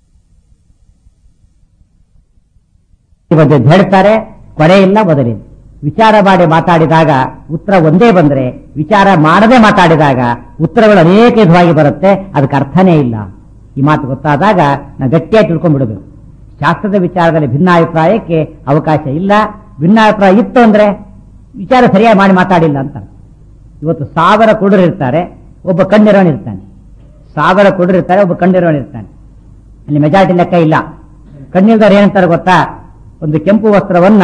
ಬಗ್ಗೆ ಹೇಳ್ತಾರೆ ಕೊನೆ ಇಲ್ಲ ಮೊದಲಿಲ್ಲ ವಿಚಾರ ಮಾಡಿ ಮಾತಾಡಿದಾಗ ಉತ್ತರ ಒಂದೇ ಬಂದ್ರೆ ವಿಚಾರ ಮಾಡದೆ ಮಾತಾಡಿದಾಗ ಉತ್ತರಗಳು ಅನೇಕ ವಿಧವಾಗಿ ಬರುತ್ತೆ ಅದಕ್ಕೆ ಅರ್ಥನೇ ಇಲ್ಲ ಈ ಮಾತು ಗೊತ್ತಾದಾಗ ನಾವು ಗಟ್ಟಿಯಾಗಿ ತಿಳ್ಕೊಂಡ್ಬಿಡ್ಬೇಕು ಶಾಸ್ತ್ರದ ವಿಚಾರದಲ್ಲಿ ಭಿನ್ನಾಭಿಪ್ರಾಯಕ್ಕೆ ಅವಕಾಶ ಇಲ್ಲ ಭಿನ್ನಾಭಿಪ್ರಾಯ ಇತ್ತು ಅಂದ್ರೆ ವಿಚಾರ ಸರಿಯಾಗಿ ಮಾಡಿ ಮಾತಾಡಿಲ್ಲ ಅಂತ ಇವತ್ತು ಸಾವಿರ ಕುಡುರು ಇರ್ತಾರೆ ಒಬ್ಬ ಕಣ್ಣಿರೋನ್ ಇರ್ತಾನೆ ಸಾವಿರ ಕುಡುರು ಇರ್ತಾರೆ ಒಬ್ಬ ಕಣ್ಣಿರೋನ್ ಇರ್ತಾನೆ ಅಲ್ಲಿ ಮೆಜಾರಿಟಿ ಲೆಕ್ಕ ಇಲ್ಲ ಕಣ್ಣಿಲ್ದವ್ರು ಏನಂತಾರೆ ಗೊತ್ತಾ ಒಂದು ಕೆಂಪು ವಸ್ತ್ರವನ್ನ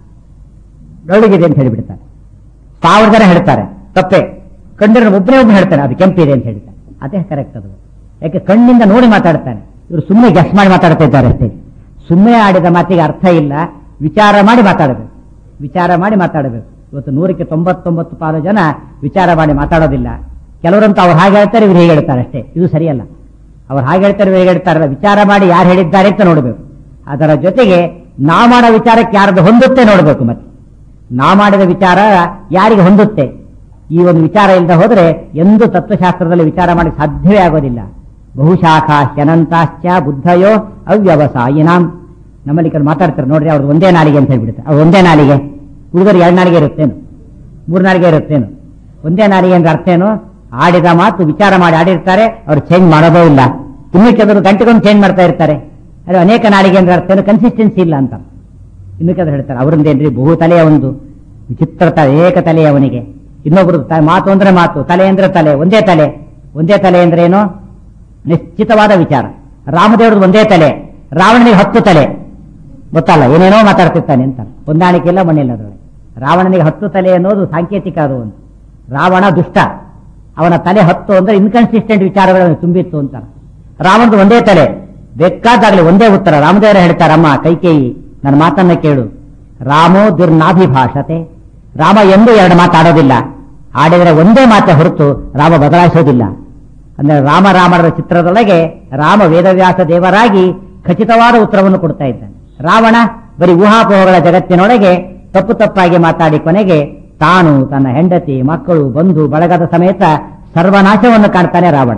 ಬೆಳಗಿದೆ ಅಂತ ಹೇಳಿಬಿಡ್ತಾರೆ ಸಾವಿರ ಜನ ಹೇಳ್ತಾರೆ ತಪ್ಪೆ ಕಣ್ಣಿರೋ ಒಬ್ಬನೇ ಒಬ್ಬ ಹೇಳ್ತಾನೆ ಅದು ಕೆಂಪಿದೆ ಅಂತ ಹೇಳ್ತಾರೆ ಅದೇ ಕರೆಕ್ಟ್ ಅದು ಯಾಕೆ ಕಣ್ಣಿಂದ ನೋಡಿ ಮಾತಾಡ್ತಾನೆ ಇವರು ಸುಮ್ಮನೆ ಗೆಸ್ ಮಾಡಿ ಮಾತಾಡ್ತಾ ಇದ್ದಾರೆ ಅಷ್ಟೇ ಸುಮ್ಮನೆ ಆಡಿದ ಮಾತಿಗೆ ಅರ್ಥ ಇಲ್ಲ ವಿಚಾರ ಮಾಡಿ ಮಾತಾಡಬೇಕು ವಿಚಾರ ಮಾಡಿ ಮಾತಾಡಬೇಕು ಇವತ್ತು ನೂರಕ್ಕೆ ತೊಂಬತ್ತೊಂಬತ್ತು ಪಾಲು ಜನ ವಿಚಾರ ಮಾಡಿ ಮಾತಾಡೋದಿಲ್ಲ ಕೆಲವರಂತೂ ಅವ್ರು ಹಾಗೆ ಹೇಳ್ತಾರೆ ಇವ್ರು ಹೇಗೆ ಹೇಳ್ತಾರೆ ಅಷ್ಟೇ ಇದು ಸರಿಯಲ್ಲ ಅವ್ರು ಹಾಗೆ ಹೇಳ್ತಾರೆ ಇವ್ರು ಹೇಗೆ ಹೇಳ್ತಾರಲ್ಲ ವಿಚಾರ ಮಾಡಿ ಯಾರು ಹೇಳಿದ್ದಾರೆ ಅಂತ ನೋಡಬೇಕು ಅದರ ಜೊತೆಗೆ ನಾ ಮಾಡೋ ವಿಚಾರಕ್ಕೆ ಯಾರದು ಹೊಂದುತ್ತೆ ನೋಡಬೇಕು ಮತ್ತೆ ನಾ ಮಾಡಿದ ವಿಚಾರ ಯಾರಿಗೆ ಹೊಂದುತ್ತೆ ಈ ಒಂದು ವಿಚಾರ ಇಲ್ಲದೆ ಹೋದ್ರೆ ಎಂದು ತತ್ವಶಾಸ್ತ್ರದಲ್ಲಿ ವಿಚಾರ ಮಾಡಿ ಸಾಧ್ಯವೇ ಆಗೋದಿಲ್ಲ ಬಹುಶಾಖಾ ಹ್ಯನಂತಾಶ್ಚ ಬುದ್ಧಯೋ ಅವ್ಯವಸಾಯಿನಾಂ ನಮ್ಮಲ್ಲಿ ಕೆಲವು ಮಾತಾಡ್ತಾರೆ ನೋಡ್ರಿ ಅವ್ರದ್ದು ಒಂದೇ ನಾಲಿಗೆ ಅಂತ ಹೇಳ್ಬಿಡುತ್ತೆ ಅವ್ರು ಒಂದೇ ನಾಲಿಗೆ ಹುಡುಗರು ಎರಡು ನಾಲಿಗೆ ಇರುತ್ತೇನು ಮೂರು ನಾಲಿಗೆ ಇರುತ್ತೇನು ಒಂದೇ ನಾಲಿಗೆ ಅಂದ್ರೆ ಅರ್ಥ ಏನು ಆಡಿದ ಮಾತು ವಿಚಾರ ಮಾಡಿ ಆಡಿರ್ತಾರೆ ಅವ್ರು ಚೇಂಜ್ ಮಾಡೋದೇ ಇಲ್ಲ ಇನ್ನು ಕೆಲವರು ಗಂಟೆಗೊಂದು ಚೇಂಜ್ ಮಾಡ್ತಾ ಇರ್ತಾರೆ ಅದು ಅನೇಕ ನಾಲಿಗೆ ಅಂದ್ರೆ ಅರ್ಥ ಏನು ಕನ್ಸಿಸ್ಟೆನ್ಸಿ ಇಲ್ಲ ಅಂತ ಇನ್ನು ಕೆಲವರು ಹೇಳ್ತಾರೆ ಅವರಿಂದೇನ್ರಿ ಬಹು ತಲೆಯ ಒಂದು ವಿಚಿತ್ರ ತಲೆ ಏಕ ತಲೆಯ ಅವನಿಗೆ ಇನ್ನೊಬ್ರು ತ- ಮಾತು ಅಂದ್ರೆ ಮಾತು ತಲೆ ಅಂದ್ರೆ ತಲೆ ಒಂದೇ ತಲೆ ಒಂದೇ ತಲೆ ಅಂದ್ರೆ ಏನು ನಿಶ್ಚಿತವಾದ ವಿಚಾರ ರಾಮದೇವ್ರದ್ದು ಒಂದೇ ತಲೆ ರಾವಣನಿಗೆ ಹತ್ತು ತಲೆ ಗೊತ್ತಲ್ಲ ಏನೇನೋ ಮಾತಾಡ್ತಿರ್ತಾನೆ ಅಂತ ಹೊಂದಾಣಿಕೆ ಇಲ್ಲ ಮಣ್ಣಿಲ್ಲ ಅದರೊಳಗೆ ರಾವಣನಿಗೆ ಹತ್ತು ತಲೆ ಅನ್ನೋದು ಸಾಂಕೇತಿಕ ಅದು ಒಂದು ರಾವಣ ದುಷ್ಟ ಅವನ ತಲೆ ಹತ್ತು ಅಂದ್ರೆ ಇನ್ಕನ್ಸಿಸ್ಟೆಂಟ್ ವಿಚಾರಗಳನ್ನು ತುಂಬಿತ್ತು ಅಂತ ರಾವಣದು ಒಂದೇ ತಲೆ ಬೇಕಾದಾಗಲಿ ಒಂದೇ ಉತ್ತರ ರಾಮದೇವರ ಹೇಳ್ತಾರಮ್ಮ ಕೈಕೇಯಿ ನನ್ನ ಮಾತನ್ನ ಕೇಳು ರಾಮೋ ದುರ್ನಾಭಿಭಾಷತೆ ರಾಮ ಎಂದೂ ಎರಡು ಮಾತಾಡೋದಿಲ್ಲ ಆಡಿದರೆ ಒಂದೇ ಮಾತೆ ಹೊರತು ರಾಮ ಬದಲಾಯಿಸೋದಿಲ್ಲ ಅಂದ್ರೆ ರಾಮ ರಾಮರ ಚಿತ್ರದೊಳಗೆ ರಾಮ ವೇದವ್ಯಾಸ ದೇವರಾಗಿ ಖಚಿತವಾದ ಉತ್ತರವನ್ನು ಕೊಡ್ತಾ ಇದ್ದಾನೆ ರಾವಣ ಬರೀ ಊಹಾಪೋಹಗಳ ಜಗತ್ತಿನೊಳಗೆ ತಪ್ಪು ತಪ್ಪಾಗಿ ಮಾತಾಡಿ ಕೊನೆಗೆ ತಾನು ತನ್ನ ಹೆಂಡತಿ ಮಕ್ಕಳು ಬಂಧು ಬಳಗದ ಸಮೇತ ಸರ್ವನಾಶವನ್ನು ಕಾಣ್ತಾನೆ ರಾವಣ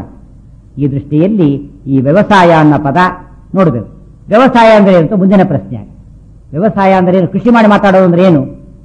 ಈ ದೃಷ್ಟಿಯಲ್ಲಿ ಈ ವ್ಯವಸಾಯ ಅನ್ನೋ ಪದ ನೋಡಬೇಕು ವ್ಯವಸಾಯ ಅಂದ್ರೆ ಏನು ಅಂತ ಮುಂದಿನ ಪ್ರಶ್ನೆ ಆಗಿದೆ ವ್ಯವಸಾಯ ಅಂದ್ರೆ ಏನು ಕೃಷಿ ಮಾಡಿ ಮಾತಾಡೋದು ಅಂದ್ರೆ ಏನು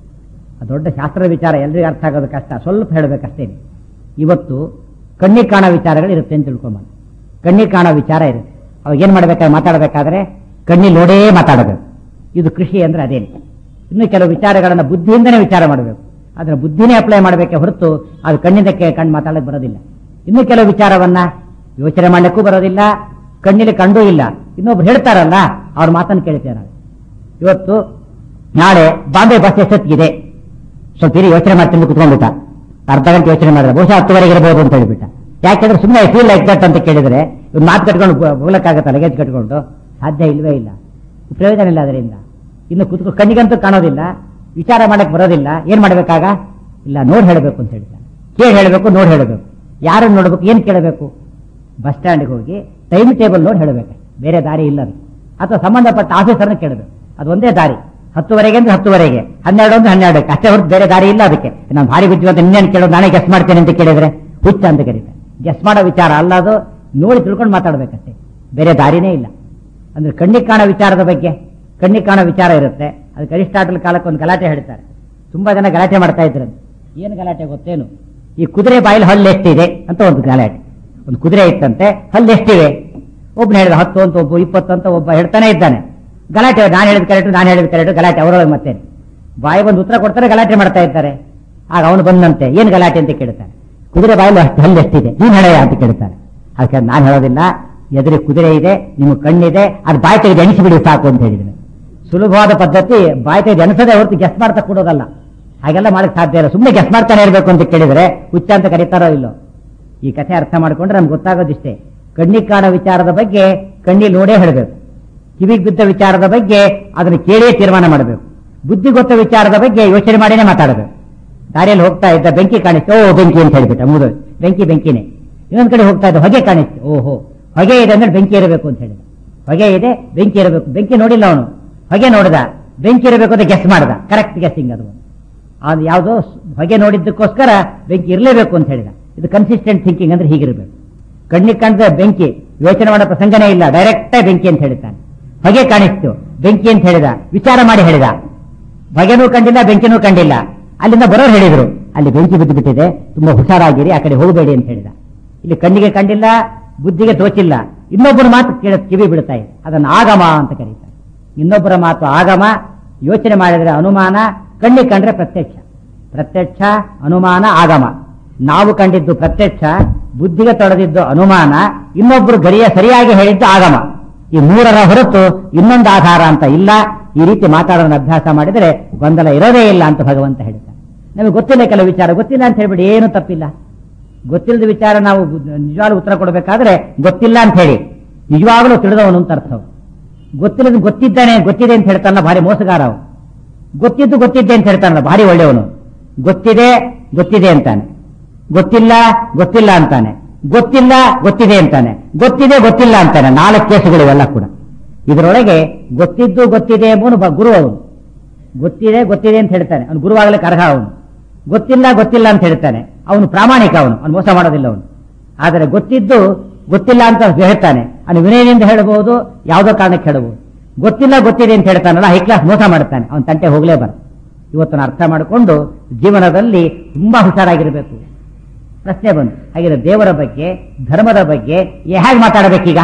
ಅದು ದೊಡ್ಡ ಶಾಸ್ತ್ರದ ವಿಚಾರ ಎಲ್ರಿಗೂ ಅರ್ಥ ಆಗೋದು ಕಷ್ಟ ಸ್ವಲ್ಪ ಹೇಳಬೇಕಷ್ಟೇ ಇವತ್ತು ಕಣ್ಣಿಗೆ ಕಾಣೋ ವಿಚಾರಗಳು ಇರುತ್ತೆ ಅಂತ ತಿಳ್ಕೊಂಬ ಕಣ್ಣಿಗೆ ಕಾಣೋ ವಿಚಾರ ಇರುತ್ತೆ ಅವಾಗ ಏನ್ ಮಾಡ್ಬೇಕಾದ್ರೆ ಮಾತಾಡಬೇಕಾದ್ರೆ ಕಣ್ಣಿ ನೋಡೇ ಮಾತಾಡಬೇಕು ಇದು ಕೃಷಿ ಅಂದ್ರೆ ಅದೇನೆ ಇನ್ನು ಕೆಲವು ವಿಚಾರಗಳನ್ನ ಬುದ್ಧಿಯಿಂದನೇ ವಿಚಾರ ಮಾಡಬೇಕು ಅದನ್ನ ಬುದ್ಧಿನೇ ಅಪ್ಲೈ ಮಾಡಬೇಕೆ ಹೊರತು ಅದು ಕಣ್ಣಿಂದಕ್ಕೆ ಕಣ್ಣು ಮಾತಾಡಕ್ಕೆ ಬರೋದಿಲ್ಲ ಇನ್ನು ಕೆಲವು ವಿಚಾರವನ್ನ ಯೋಚನೆ ಮಾಡ್ಲಿಕ್ಕೂ ಬರೋದಿಲ್ಲ ಕಣ್ಣಿಗೆ ಕಂಡೂ ಇಲ್ಲ ಇನ್ನೊಬ್ರು ಹೇಳ್ತಾರಲ್ಲ ಅವ್ರ ಮಾತನ್ನು ಕೇಳ್ತೇವೆ ನಾವು ಇವತ್ತು ನಾಳೆ ಬಾಂಬೆ ಬಸ್ ಎಷ್ಟೊತ್ತಿಗಿದೆ ಸ್ವಲ್ಪ ಇರಿ ಯೋಚನೆ ಮಾಡ್ತೀನಿ ಕುತ್ಕೊಂಡ್ಬಿಟ್ಟ ಅರ್ಧ ಗಂಟೆ ಯೋಚನೆ ಮಾಡಿದ್ರೆ ಬಹುಶಃ ಹತ್ತುವರೆಗೆ ಇರಬಹುದು ಅಂತ ಹೇಳ್ಬಿಟ್ಟ ಯಾಕೆಂದ್ರೆ ಸುಮ್ಮನೆ ಫೀಲ್ ಲೈಕ್ ದಟ್ ಅಂತ ಕೇಳಿದ್ರೆ ಇವ್ರು ಮಾತು ಕಟ್ಕೊಂಡು ಹೋಗ್ಲಕ್ಕಾಗತ್ತ ಲಗೇಜ್ ಕಟ್ಕೊಂಡು ಸಾಧ್ಯ ಇಲ್ವೇ ಇಲ್ಲ ಪ್ರಯೋಜನ ಇಲ್ಲ ಅದರಿಂದ ಇನ್ನು ಕುತ್ಕೊ ಕಣ್ಣಿಗಂತೂ ಕಾಣೋದಿಲ್ಲ ವಿಚಾರ ಮಾಡಕ್ ಬರೋದಿಲ್ಲ ಏನ್ ಮಾಡ್ಬೇಕಾಗ ಇಲ್ಲ ನೋಡ್ ಹೇಳಬೇಕು ಅಂತ ಹೇಳ್ತಾನೆ ಕೇಳಿ ಹೇಳಬೇಕು ನೋಡ್ ಹೇಳಬೇಕು ಯಾರನ್ನು ನೋಡ್ಬೇಕು ಏನ್ ಕೇಳಬೇಕು ಬಸ್ ಸ್ಟ್ಯಾಂಡ್ಗೆ ಹೋಗಿ ಟೈಮ್ ಟೇಬಲ್ ನೋಡಿ ಹೇಳಬೇಕು ಬೇರೆ ದಾರಿ ಇಲ್ಲ ಅದು ಅಥವಾ ಸಂಬಂಧಪಟ್ಟ ಆಫೀಸರ್ನ ಕೇಳಬೇಕು ಅದು ಒಂದೇ ದಾರಿ ಹತ್ತುವರೆಗೆ ಅಂದ್ರೆ ಹತ್ತುವರೆಗೆ ಹನ್ನೆರಡು ಅಂದ್ರೆ ಹನ್ನೆರಡಕ್ಕೆ ಅಷ್ಟೇ ಹೊರತು ಬೇರೆ ದಾರಿ ಇಲ್ಲ ಅದಕ್ಕೆ ನಾನು ಭಾರಿ ಬುದ್ಧಿವಂತ ಇನ್ನೇನು ಕೇಳೋದು ನಾನೇ ಗೆಸ್ ಮಾಡ್ತೇನೆ ಅಂತ ಕೇಳಿದ್ರೆ ಹುಚ್ಚ ಅಂತ ಕರೀತಾರೆ ಗೆಸ್ ಮಾಡೋ ವಿಚಾರ ಅಲ್ಲ ಅದು ನೋಡಿ ತಿಳ್ಕೊಂಡು ಮಾತಾಡ್ಬೇಕಷ್ಟೇ ಬೇರೆ ದಾರಿನೇ ಇಲ್ಲ ಅಂದ್ರೆ ಕಣ್ಣಿಗೆ ಕಾಣೋ ವಿಚಾರದ ಬಗ್ಗೆ ಕಣ್ಣಿಗೆ ಕಾಣೋ ವಿಚಾರ ಇರುತ್ತೆ ಅದಕ್ಕೆ ಅರಿಸ್ಟಾಟಲ್ ಕಾಲಕ್ಕೆ ಒಂದು ಗಲಾಟೆ ಹೇಳ್ತಾರೆ ತುಂಬಾ ಜನ ಗಲಾಟೆ ಮಾಡ್ತಾ ಇದ್ರು ಏನು ಗಲಾಟೆ ಗೊತ್ತೇನು ಈ ಕುದುರೆ ಬಾಯಲ್ಲಿ ಹಲ್ಲು ಎಷ್ಟಿದೆ ಅಂತ ಒಂದು ಗಲಾಟೆ ಒಂದು ಕುದುರೆ ಇತ್ತಂತೆ ಹಲ್ಲು ಎಷ್ಟಿವೆ ಒಬ್ಬನ ಹೇಳಿದ ಹತ್ತು ಅಂತ ಒಬ್ಬ ಇಪ್ಪತ್ತು ಅಂತ ಒಬ್ಬ ಹೇಳ್ತಾನೆ ಇದ್ದಾನೆ ಗಲಾಟೆ ನಾನು ಹೇಳಿದ ಕರೆಕ್ಟ್ ನಾನು ಹೇಳಿದ ಕರೆಕ್ಟ್ ಗಲಾಟೆ ಅವರೊಳಗೆ ಮತ್ತೆ ಬಾಯಿ ಬಂದು ಉತ್ತರ ಕೊಡ್ತಾರೆ ಗಲಾಟೆ ಮಾಡ್ತಾ ಇದ್ದಾರೆ ಆಗ ಅವನು ಬಂದಂತೆ ಏನು ಗಲಾಟೆ ಅಂತ ಕೇಳ್ತಾನೆ ಕುದುರೆ ಬಾಯಲ್ಲಿ ಅಷ್ಟು ಹಲ್ಲು ಎಷ್ಟಿದೆ ನೀನು ಹೇಳೆಯ ಅಂತ ಕೇಳ್ತಾನೆ ಅದಕ್ಕೆ ನಾನು ಹೇಳೋದಿಲ್ಲ ಎದುರಿ ಕುದುರೆ ಇದೆ ನಿಮ್ಗೆ ಕಣ್ಣಿದೆ ಅದು ಬಾಯಿ ತೆಗೆದು ಎಣಿಸಿಬಿಡಿ ಸಾಕು ಅಂತ ಹೇಳಿದ್ದೀನಿ ಸುಲಭವಾದ ಪದ್ಧತಿ ಬಾಯಿ ತೆಗೆದು ಎಣಿಸದೆ ಹೊರತು ಗೆಸ್ ಮಾಡ್ತಾ ಕೊಡೋದಲ್ಲ ಹಾಗೆಲ್ಲ ಮಾಡಕ್ ಸಾಧ್ಯ ಇಲ್ಲ ಸುಮ್ಮನೆ ಗೆಸ್ ಮಾಡ್ತಾನೆ ಇರಬೇಕು ಅಂತ ಕೇಳಿದ್ರೆ ಹುಚ್ಚ ಅಂತ ಕರೀತಾರೋ ಇಲ್ಲೋ ಈ ಕಥೆ ಅರ್ಥ ಮಾಡ್ಕೊಂಡ್ರೆ ನಮ್ಗೆ ಗೊತ್ತಾಗೋದಿಷ್ಟೇ ಕಣ್ಣಿಗೆ ಕಾಣೋ ವಿಚಾರದ ಬಗ್ಗೆ ಕಣ್ಣಿ ನೋಡೇ ಹೇಳಬೇಕು ಕಿವಿಗೆ ಬಿದ್ದ ವಿಚಾರದ ಬಗ್ಗೆ ಅದನ್ನು ಕೇಳಿಯೇ ತೀರ್ಮಾನ ಮಾಡಬೇಕು ಬುದ್ಧಿ ಗೊತ್ತ ವಿಚಾರದ ಬಗ್ಗೆ ಯೋಚನೆ ಮಾಡಿನೇ ಮಾತಾಡಬೇಕು ದಾರಿಯಲ್ಲಿ ಹೋಗ್ತಾ ಇದ್ದ ಬೆಂಕಿ ಕಾಣಿಸ್ತು ಓ ಬೆಂಕಿ ಅಂತ ಹೇಳ್ಬಿಟ್ಟ ಮುದು ಬೆಂಕಿ ಬೆಂಕಿನೇ ಇನ್ನೊಂದ್ ಕಡೆ ಹೋಗ್ತಾ ಇದ್ದ ಹೊಗೆ ಕಾಣಿಸ್ತು ಓಹೋ ಹೊಗೆ ಇದೆ ಅಂದ್ರೆ ಬೆಂಕಿ ಇರಬೇಕು ಅಂತ ಹೇಳಿದ ಹೊಗೆ ಇದೆ ಬೆಂಕಿ ಇರಬೇಕು ಬೆಂಕಿ ನೋಡಿಲ್ಲ ಅವನು ಹೊಗೆ ನೋಡಿದ ಬೆಂಕಿ ಇರಬೇಕು ಅಂತ ಗೆಸ್ ಮಾಡ್ದ ಕರೆಕ್ಟ್ ಗೆಸ್ಸಿಂಗ್ ಅದು ಅದು ಯಾವುದೋ ಹೊಗೆ ನೋಡಿದ್ದಕ್ಕೋಸ್ಕರ ಬೆಂಕಿ ಇರಲೇಬೇಕು ಅಂತ ಹೇಳಿದ ಇದು ಕನ್ಸಿಸ್ಟೆಂಟ್ ಥಿಂಕಿಂಗ್ ಅಂದ್ರೆ ಹೀಗಿರಬೇಕು ಕಣ್ಣಿಗೆ ಕಾಣಿದ ಬೆಂಕಿ ಯೋಚನೆ ಮಾಡೋ ಪ್ರಸಂಗನೇ ಇಲ್ಲ ಡೈರೆಕ್ಟ್ ಬೆಂಕಿ ಅಂತ ಹೇಳ್ತಾನೆ ಹೊಗೆ ಕಾಣಿಸ್ತು ಬೆಂಕಿ ಅಂತ ಹೇಳಿದ ವಿಚಾರ ಮಾಡಿ ಹೇಳಿದ ಹೊಗೆನೂ ಕಂಡಿಲ್ಲ ಬೆಂಕಿನೂ ಕಂಡಿಲ್ಲ ಅಲ್ಲಿಂದ ಬರೋರು ಹೇಳಿದ್ರು ಅಲ್ಲಿ ಬೆಂಕಿ ಬಿದ್ದು ಬಿಟ್ಟಿದೆ ತುಂಬಾ ಹುಷಾರಾಗಿರಿ ಆ ಕಡೆ ಹೋಗಬೇಡಿ ಅಂತ ಹೇಳಿದ ಇಲ್ಲಿ ಕಣ್ಣಿಗೆ ಕಂಡಿಲ್ಲ ಬುದ್ಧಿಗೆ ತೋಚಿಲ್ಲ ಇನ್ನೊಬ್ಬರ ಮಾತು ಕೇಳ ಕಿವಿ ಬಿಡ್ತಾ ಇದೆ ಅದನ್ನು ಆಗಮ ಅಂತ ಕರೀತಾರೆ ಇನ್ನೊಬ್ಬರ ಮಾತು ಆಗಮ ಯೋಚನೆ ಮಾಡಿದ್ರೆ ಅನುಮಾನ ಕಣ್ಣಿಗೆ ಕಂಡ್ರೆ ಪ್ರತ್ಯಕ್ಷ ಪ್ರತ್ಯಕ್ಷ ಅನುಮಾನ ಆಗಮ ನಾವು ಕಂಡಿದ್ದು ಪ್ರತ್ಯಕ್ಷ ಬುದ್ಧಿಗೆ ತೊಡೆದಿದ್ದು ಅನುಮಾನ ಇನ್ನೊಬ್ರು ಗರಿಯ ಸರಿಯಾಗಿ ಹೇಳಿದ್ದು ಆಗಮ ಈ ಮೂರರ ಹೊರತು ಇನ್ನೊಂದು ಆಧಾರ ಅಂತ ಇಲ್ಲ ಈ ರೀತಿ ಮಾತಾಡೋಣ ಅಭ್ಯಾಸ ಮಾಡಿದರೆ ಗೊಂದಲ ಇರೋದೇ ಇಲ್ಲ ಅಂತ ಭಗವಂತ ಹೇಳ್ತಾನೆ ನಮಗೆ ಗೊತ್ತಿಲ್ಲ ಕೆಲವು ವಿಚಾರ ಗೊತ್ತಿಲ್ಲ ಅಂತ ಹೇಳ್ಬಿಡಿ ಏನು ತಪ್ಪಿಲ್ಲ ಗೊತ್ತಿಲ್ಲದ ವಿಚಾರ ನಾವು ನಿಜವಾಗ್ಲೂ ಉತ್ತರ ಕೊಡಬೇಕಾದ್ರೆ ಗೊತ್ತಿಲ್ಲ ಅಂತ ಹೇಳಿ ನಿಜವಾಗ್ಲೂ ತಿಳಿದವನು ಅಂತ ಅರ್ಥ ಗೊತ್ತಿಲ್ಲದ ಗೊತ್ತಿದ್ದಾನೆ ಗೊತ್ತಿದೆ ಅಂತ ಹೇಳ್ತಾನಲ್ಲ ಭಾರಿ ಮೋಸಗಾರ ಅವನು ಗೊತ್ತಿದ್ದು ಗೊತ್ತಿದ್ದೆ ಅಂತ ಹೇಳ್ತಾನಲ್ಲ ಭಾರಿ ಒಳ್ಳೆಯವನು ಗೊತ್ತಿದೆ ಗೊತ್ತಿದೆ ಅಂತಾನೆ ಗೊತ್ತಿಲ್ಲ ಗೊತ್ತಿಲ್ಲ ಅಂತಾನೆ ಗೊತ್ತಿಲ್ಲ ಗೊತ್ತಿದೆ ಅಂತಾನೆ ಗೊತ್ತಿದೆ ಗೊತ್ತಿಲ್ಲ ಅಂತಾನೆ ನಾಲ್ಕು ಕೇಸುಗಳು ಇವೆಲ್ಲ ಕೂಡ ಇದರೊಳಗೆ ಗೊತ್ತಿದ್ದು ಗೊತ್ತಿದೆ ಎಂಬುವನು ಬ- ಗುರು ಅವನು ಗೊತ್ತಿದೆ ಗೊತ್ತಿದೆ ಅಂತ ಹೇಳ್ತಾನೆ ಅವನು ಗುರುವಾಗಲಿಕ್ಕೆ ಅರ್ಹ ಅವನು ಗೊತ್ತಿಲ್ಲ ಗೊತ್ತಿಲ್ಲ ಅಂತ ಹೇಳ್ತಾನೆ ಅವನು ಪ್ರಾಮಾಣಿಕ ಅವನು ಅವನು ಮೋಸ ಮಾಡೋದಿಲ್ಲ ಅವನು ಆದರೆ ಗೊತ್ತಿದ್ದು ಗೊತ್ತಿಲ್ಲ ಅಂತ ಹೇಳ್ತಾನೆ ಅವನು ವಿನಯದಿಂದ ಹೇಳಬಹುದು ಯಾವುದೋ ಕಾರಣಕ್ಕೆ ಹೇಳಬಹುದು ಗೊತ್ತಿಲ್ಲ ಗೊತ್ತಿದೆ ಅಂತ ಹೇಳ್ತಾನಲ್ಲ ಹೈ ಕ್ಲಾಸ್ ಮೋಸ ಮಾಡ್ತಾನೆ ಅವನ ತಂಟೆ ಹೋಗಲೇಬಾರ್ದು ಇವತ್ತನ್ನು ಅರ್ಥ ಮಾಡಿಕೊಂಡು ಜೀವನದಲ್ಲಿ ತುಂಬಾ ಹುಷಾರಾಗಿರಬೇಕು ಪ್ರಶ್ನೆ ಬಂತು ಹಾಗಿದ್ರೆ ದೇವರ ಬಗ್ಗೆ ಧರ್ಮದ ಬಗ್ಗೆ ಹೇಗೆ ಮಾತಾಡಬೇಕೀಗ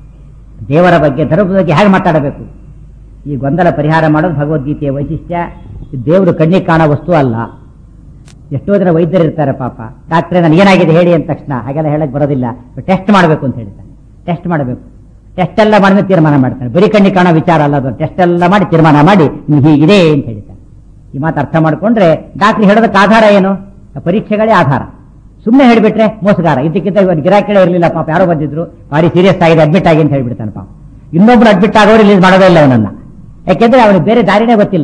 ದೇವರ ಬಗ್ಗೆ ಧರ್ಮದ ಬಗ್ಗೆ ಹೇಗೆ ಮಾತಾಡಬೇಕು ಈ ಗೊಂದಲ ಪರಿಹಾರ ಮಾಡೋದು ಭಗವದ್ಗೀತೆಯ ವೈಶಿಷ್ಟ್ಯ ದೇವರು ಕಣ್ಣಿಗೆ ಕಾಣೋ ವಸ್ತು ಅಲ್ಲ ಎಷ್ಟೋ ಜನ ವೈದ್ಯರು ಇರ್ತಾರೆ ಪಾಪ ಡಾಕ್ಟ್ರೆ ನನಗೆ ಏನಾಗಿದೆ ಹೇಳಿ ಅಂದ ತಕ್ಷಣ ಹಾಗೆಲ್ಲ ಹೇಳಕ್ ಬರೋದಿಲ್ಲ ಟೆಸ್ಟ್ ಮಾಡಬೇಕು ಅಂತ ಹೇಳ್ತಾನೆ ಟೆಸ್ಟ್ ಮಾಡಬೇಕು ಟೆಸ್ಟ್ ಎಲ್ಲ ಮಾಡಿದ್ರೆ ತೀರ್ಮಾನ ಮಾಡ್ತಾನೆ ಬರೀ ಕಣ್ಣಿಗೆ ಕಾಣೋ ವಿಚಾರ ಅಲ್ಲ ಅದು ಟೆಸ್ಟ್ ಎಲ್ಲ ಮಾಡಿ ತೀರ್ಮಾನ ಮಾಡಿ ನಿಮ್ಗೆ ಹೀಗಿದೆ ಅಂತ ಹೇಳ್ತಾನೆ ಈ ಮಾತು ಅರ್ಥ ಮಾಡ್ಕೊಂಡ್ರೆ ಡಾಕ್ಟ್ರ್ ಹೇಳೋದಕ್ಕೆ ಆಧಾರ ಏನು ಪರೀಕ್ಷೆಗಳೇ ಆಧಾರ ಸುಮ್ಮನೆ ಹೇಳಿಬಿಟ್ರೆ ಮೋಸಗಾರ ಇದಕ್ಕಿಂತ ಇವತ್ತು ಗಿರಾಕಿಗಳೇ ಇರಲಿಲ್ಲ ಪಾಪ ಯಾರೋ ಬಂದಿದ್ರು ಭಾರಿ ಸೀರಿಯಸ್ ಆಗಿದೆ ಅಡ್ಮಿಟ್ ಆಗಿ ಅಂತ ಹೇಳ್ಬಿಡ್ತಾನೆ ಪಾಪ ಇನ್ನೊಬ್ರು ಅಡ್ಮಿಟ್ ಆಗೋರು ರಿಲೀಸ್ ಮಾಡೋದೇ ಇಲ್ಲ ಅವನನ್ನ ಯಾಕೆಂದ್ರೆ ಅವನಿಗೆ ಬೇರೆ ದಾರಿನೇ ಗೊತ್ತಿಲ್ಲ ಅವನಿಗೆ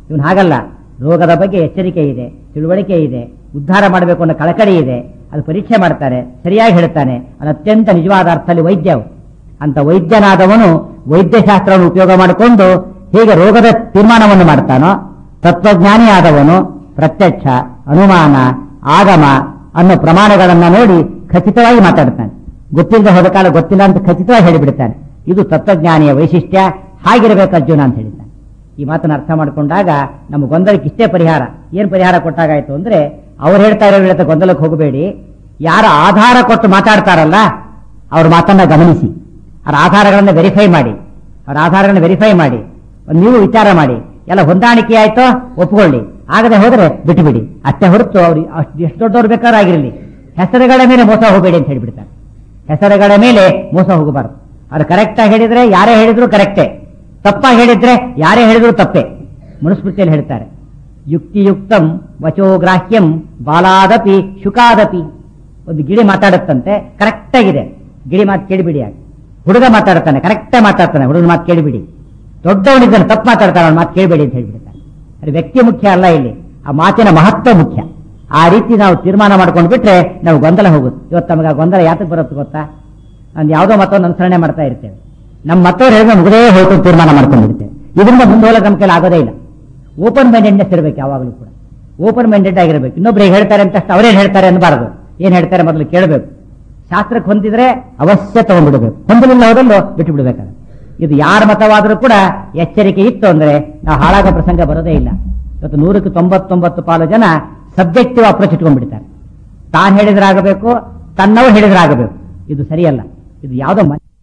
ಇವನು ಹಾಗಲ್ಲ ರೋಗದ ಬಗ್ಗೆ ಎಚ್ಚರಿಕೆ ಇದೆ ತಿಳುವಳಿಕೆ ಇದೆ ಉದ್ಧಾರ ಮಾಡಬೇಕು ಅನ್ನೋ ಕಳಕಳಿ ಇದೆ ಅದು ಪರೀಕ್ಷೆ ಮಾಡ್ತಾರೆ ಸರಿಯಾಗಿ ಹೇಳ್ತಾನೆ ಅದು ಅತ್ಯಂತ ನಿಜವಾದ ಅರ್ಥದಲ್ಲಿ ವೈದ್ಯ ಅವನು. ಅಂತ ವೈದ್ಯನಾದವನು ವೈದ್ಯಶಾಸ್ತ್ರವನ್ನು ಉಪಯೋಗ ಮಾಡಿಕೊಂಡು ಹೇಗೆ ರೋಗದ ತೀರ್ಮಾನವನ್ನು ಮಾಡ್ತಾನೋ ತತ್ವಜ್ಞಾನಿ ಆದವನು ಪ್ರತ್ಯಕ್ಷ ಅನುಮಾನ ಆಗಮ ಅನ್ನೋ ಪ್ರಮಾಣಗಳನ್ನ ನೋಡಿ ಖಚಿತವಾಗಿ ಮಾತಾಡ್ತಾನೆ ಗೊತ್ತಿಲ್ಲದೆ ಹೋದ ಕಾಲ ಗೊತ್ತಿಲ್ಲ ಅಂತ ಖಚಿತವಾಗಿ ಹೇಳಿಬಿಡ್ತಾನೆ ಇದು ತತ್ವಜ್ಞಾನಿಯ ವೈಶಿಷ್ಟ್ಯ ಹಾಗಿರಬೇಕು ಅರ್ಜುನ ಅಂತ ಹೇಳಿದ್ದಾನೆ ಈ ಮಾತನ್ನು ಅರ್ಥ ಮಾಡಿಕೊಂಡಾಗ ನಮ್ಮ ಗೊಂದಲಕ್ಕೆ ಇಷ್ಟೇ ಪರಿಹಾರ ಏನ್ ಪರಿಹಾರ ಕೊಟ್ಟಾಗಾಯ್ತು ಅಂದ್ರೆ ಅವ್ರು ಹೇಳ್ತಾ ಇರೋ ಹೇಳ್ತಾ ಗೊಂದಲಕ್ಕೆ ಹೋಗಬೇಡಿ ಯಾರ ಆಧಾರ ಕೊಟ್ಟು ಮಾತಾಡ್ತಾರಲ್ಲ ಅವ್ರ ಮಾತನ್ನ ಗಮನಿಸಿ ಅವ್ರ ಆಧಾರಗಳನ್ನ ವೆರಿಫೈ ಮಾಡಿ ಅವ್ರ ಆಧಾರಗಳನ್ನ ವೆರಿಫೈ ಮಾಡಿ ನೀವು ವಿಚಾರ ಮಾಡಿ ಎಲ್ಲ ಹೊಂದಾಣಿಕೆ ಆಯ್ತೋ ಒಪ್ಕೊಳ್ಳಿ ಆಗದೆ ಹೋದ್ರೆ ಬಿಟ್ಟುಬಿಡಿ ಅಷ್ಟೇ ಹೊರತು ಅವ್ರು ಅಷ್ಟು ಎಷ್ಟು ದೊಡ್ಡವ್ರು ಬೇಕಾದ್ರೂ ಆಗಿರಲಿ ಹೆಸರುಗಳ ಮೇಲೆ ಮೋಸ ಹೋಗಬೇಡಿ ಅಂತ ಹೇಳ್ಬಿಡ್ತಾರೆ ಹೆಸರುಗಳ ಮೇಲೆ ಮೋಸ ಹೋಗಬಾರದು ಅವ್ರು ಕರೆಕ್ಟ್ ಆಗಿ ಹೇಳಿದ್ರೆ ಯಾರೇ ಹೇಳಿದ್ರು ಕರೆಕ್ಟೇ ತಪ್ಪಾಗಿ ಹೇಳಿದ್ರೆ ಯಾರೇ ಹೇಳಿದ್ರು ತಪ್ಪೇ ಮನುಸ್ಮೃತಿಯಲ್ಲಿ ಹೇಳ್ತಾರೆ ಯುಕ್ತಿಯುಕ್ತಂ ವಚೋಗ್ರಾಹ್ಯಂ ಬಾಲಾದಪಿ ಶುಕಾದಪಿ ಒಂದು ಗಿಳಿ ಮಾತಾಡುತ್ತಂತೆ ಕರೆಕ್ಟ್ ಆಗಿದೆ ಗಿಳಿ ಮಾತು ಕೇಳಿಬಿಡಿ ಆಗ ಹುಡುಗ ಮಾತಾಡ್ತಾನೆ ಕರೆಕ್ಟಾಗಿ ಮಾತಾಡ್ತಾನೆ ಹುಡುಗನ ಮಾತು ಕೇಳಿಬಿಡಿ ದೊಡ್ಡವನಿದ್ದಾನೆ ತಪ್ಪು ಮಾತಾಡ್ತಾನೆ ಅವನ ಮಾತು ಕೇಳಬೇಡಿ ಅಂತ ಹೇಳ್ಬಿಡ್ತಾನೆ ಅದು ವ್ಯಕ್ತಿ ಮುಖ್ಯ ಅಲ್ಲ ಇಲ್ಲಿ ಆ ಮಾತಿನ ಮಹತ್ವ ಮುಖ್ಯ ಆ ರೀತಿ ನಾವು ತೀರ್ಮಾನ ಮಾಡ್ಕೊಂಡು ಬಿಟ್ರೆ ನಾವು ಗೊಂದಲ ಹೋಗುತ್ತೆ ಇವತ್ತು ನಮಗೆ ಆ ಗೊಂದಲ ಯಾತಕ್ಕೆ ಬರುತ್ತೆ ಗೊತ್ತಾ ನಾನು ಯಾವುದೋ ಮತವನ್ನು ಅನುಸರಣೆ ಮಾಡ್ತಾ ಇರ್ತೇವೆ ನಮ್ಮ ಮತ್ತವ್ರು ಹೇಳಿದ್ರೆ ಮುಗದೇ ಹೋಯ್ತು ಅಂತ ತೀರ್ಮಾನ ಮಾಡ್ಕೊಂಡಿರ್ತೇವೆ ಇದರಿಂದ ಮುಂದೆ ಹೋಗಕ್ಕೆ ನಮ್ಮ ಕೈಲಿ ಆಗೋದೇ ಇಲ್ಲ ಓಪನ್ ಮೈಂಡೆಡ್ನೆಸ್ ಇರಬೇಕು ಯಾವಾಗಲೂ ಕೂಡ ಓಪನ್ ಮೈಂಡೆಡ್ ಆಗಿರಬೇಕು ಇನ್ನೊಬ್ರಿಗೆ ಹೇಳ್ತಾರೆ ಅಂತ ಅಷ್ಟು ಅವರೇನು ಹೇಳ್ತಾರೆ ಅನ್ನಬಾರದು ಏನ್ ಹೇಳ್ತಾರೆ ಮೊದಲು ಕೇಳಬೇಕು ಶಾಸ್ತ್ರಕ್ಕೆ ಹೊಂದಿದ್ರೆ ಅವಶ್ಯ ತಗೊಂಡ್ಬಿಡ್ಬೇಕು ಹೊಂದಲಿಲ್ಲ ಹೋದಲ್ಲೋ ಬಿಟ್ಟು ಬಿಡ್ಬೇಕಾದ್ರೆ ಇದು ಯಾರ ಮತವಾದರೂ ಕೂಡ ಎಚ್ಚರಿಕೆ ಇತ್ತು ಅಂದ್ರೆ ನಾವು ಹಾಳಾಗೋ ಪ್ರಸಂಗ ಬರೋದೇ ಇಲ್ಲ ಇವತ್ತು ನೂರಕ್ಕೆ ತೊಂಬತ್ತೊಂಬತ್ತು ಪಾಲು ಜನ ಸಬ್ಜೆಕ್ಟಿವ್ ಅಪ್ರೋಚ್ ಇಟ್ಕೊಂಡ್ಬಿಡ್ತಾರೆ ತಾನು ಹೇಳಿದ್ರಾಗಬೇಕು ತನ್ನವರು ಹೇಳಿದ್ರಾಗಬೇಕು ಇದು ಸರಿಯಲ್ಲ ಇದು ಯಾವುದೋ ಮ-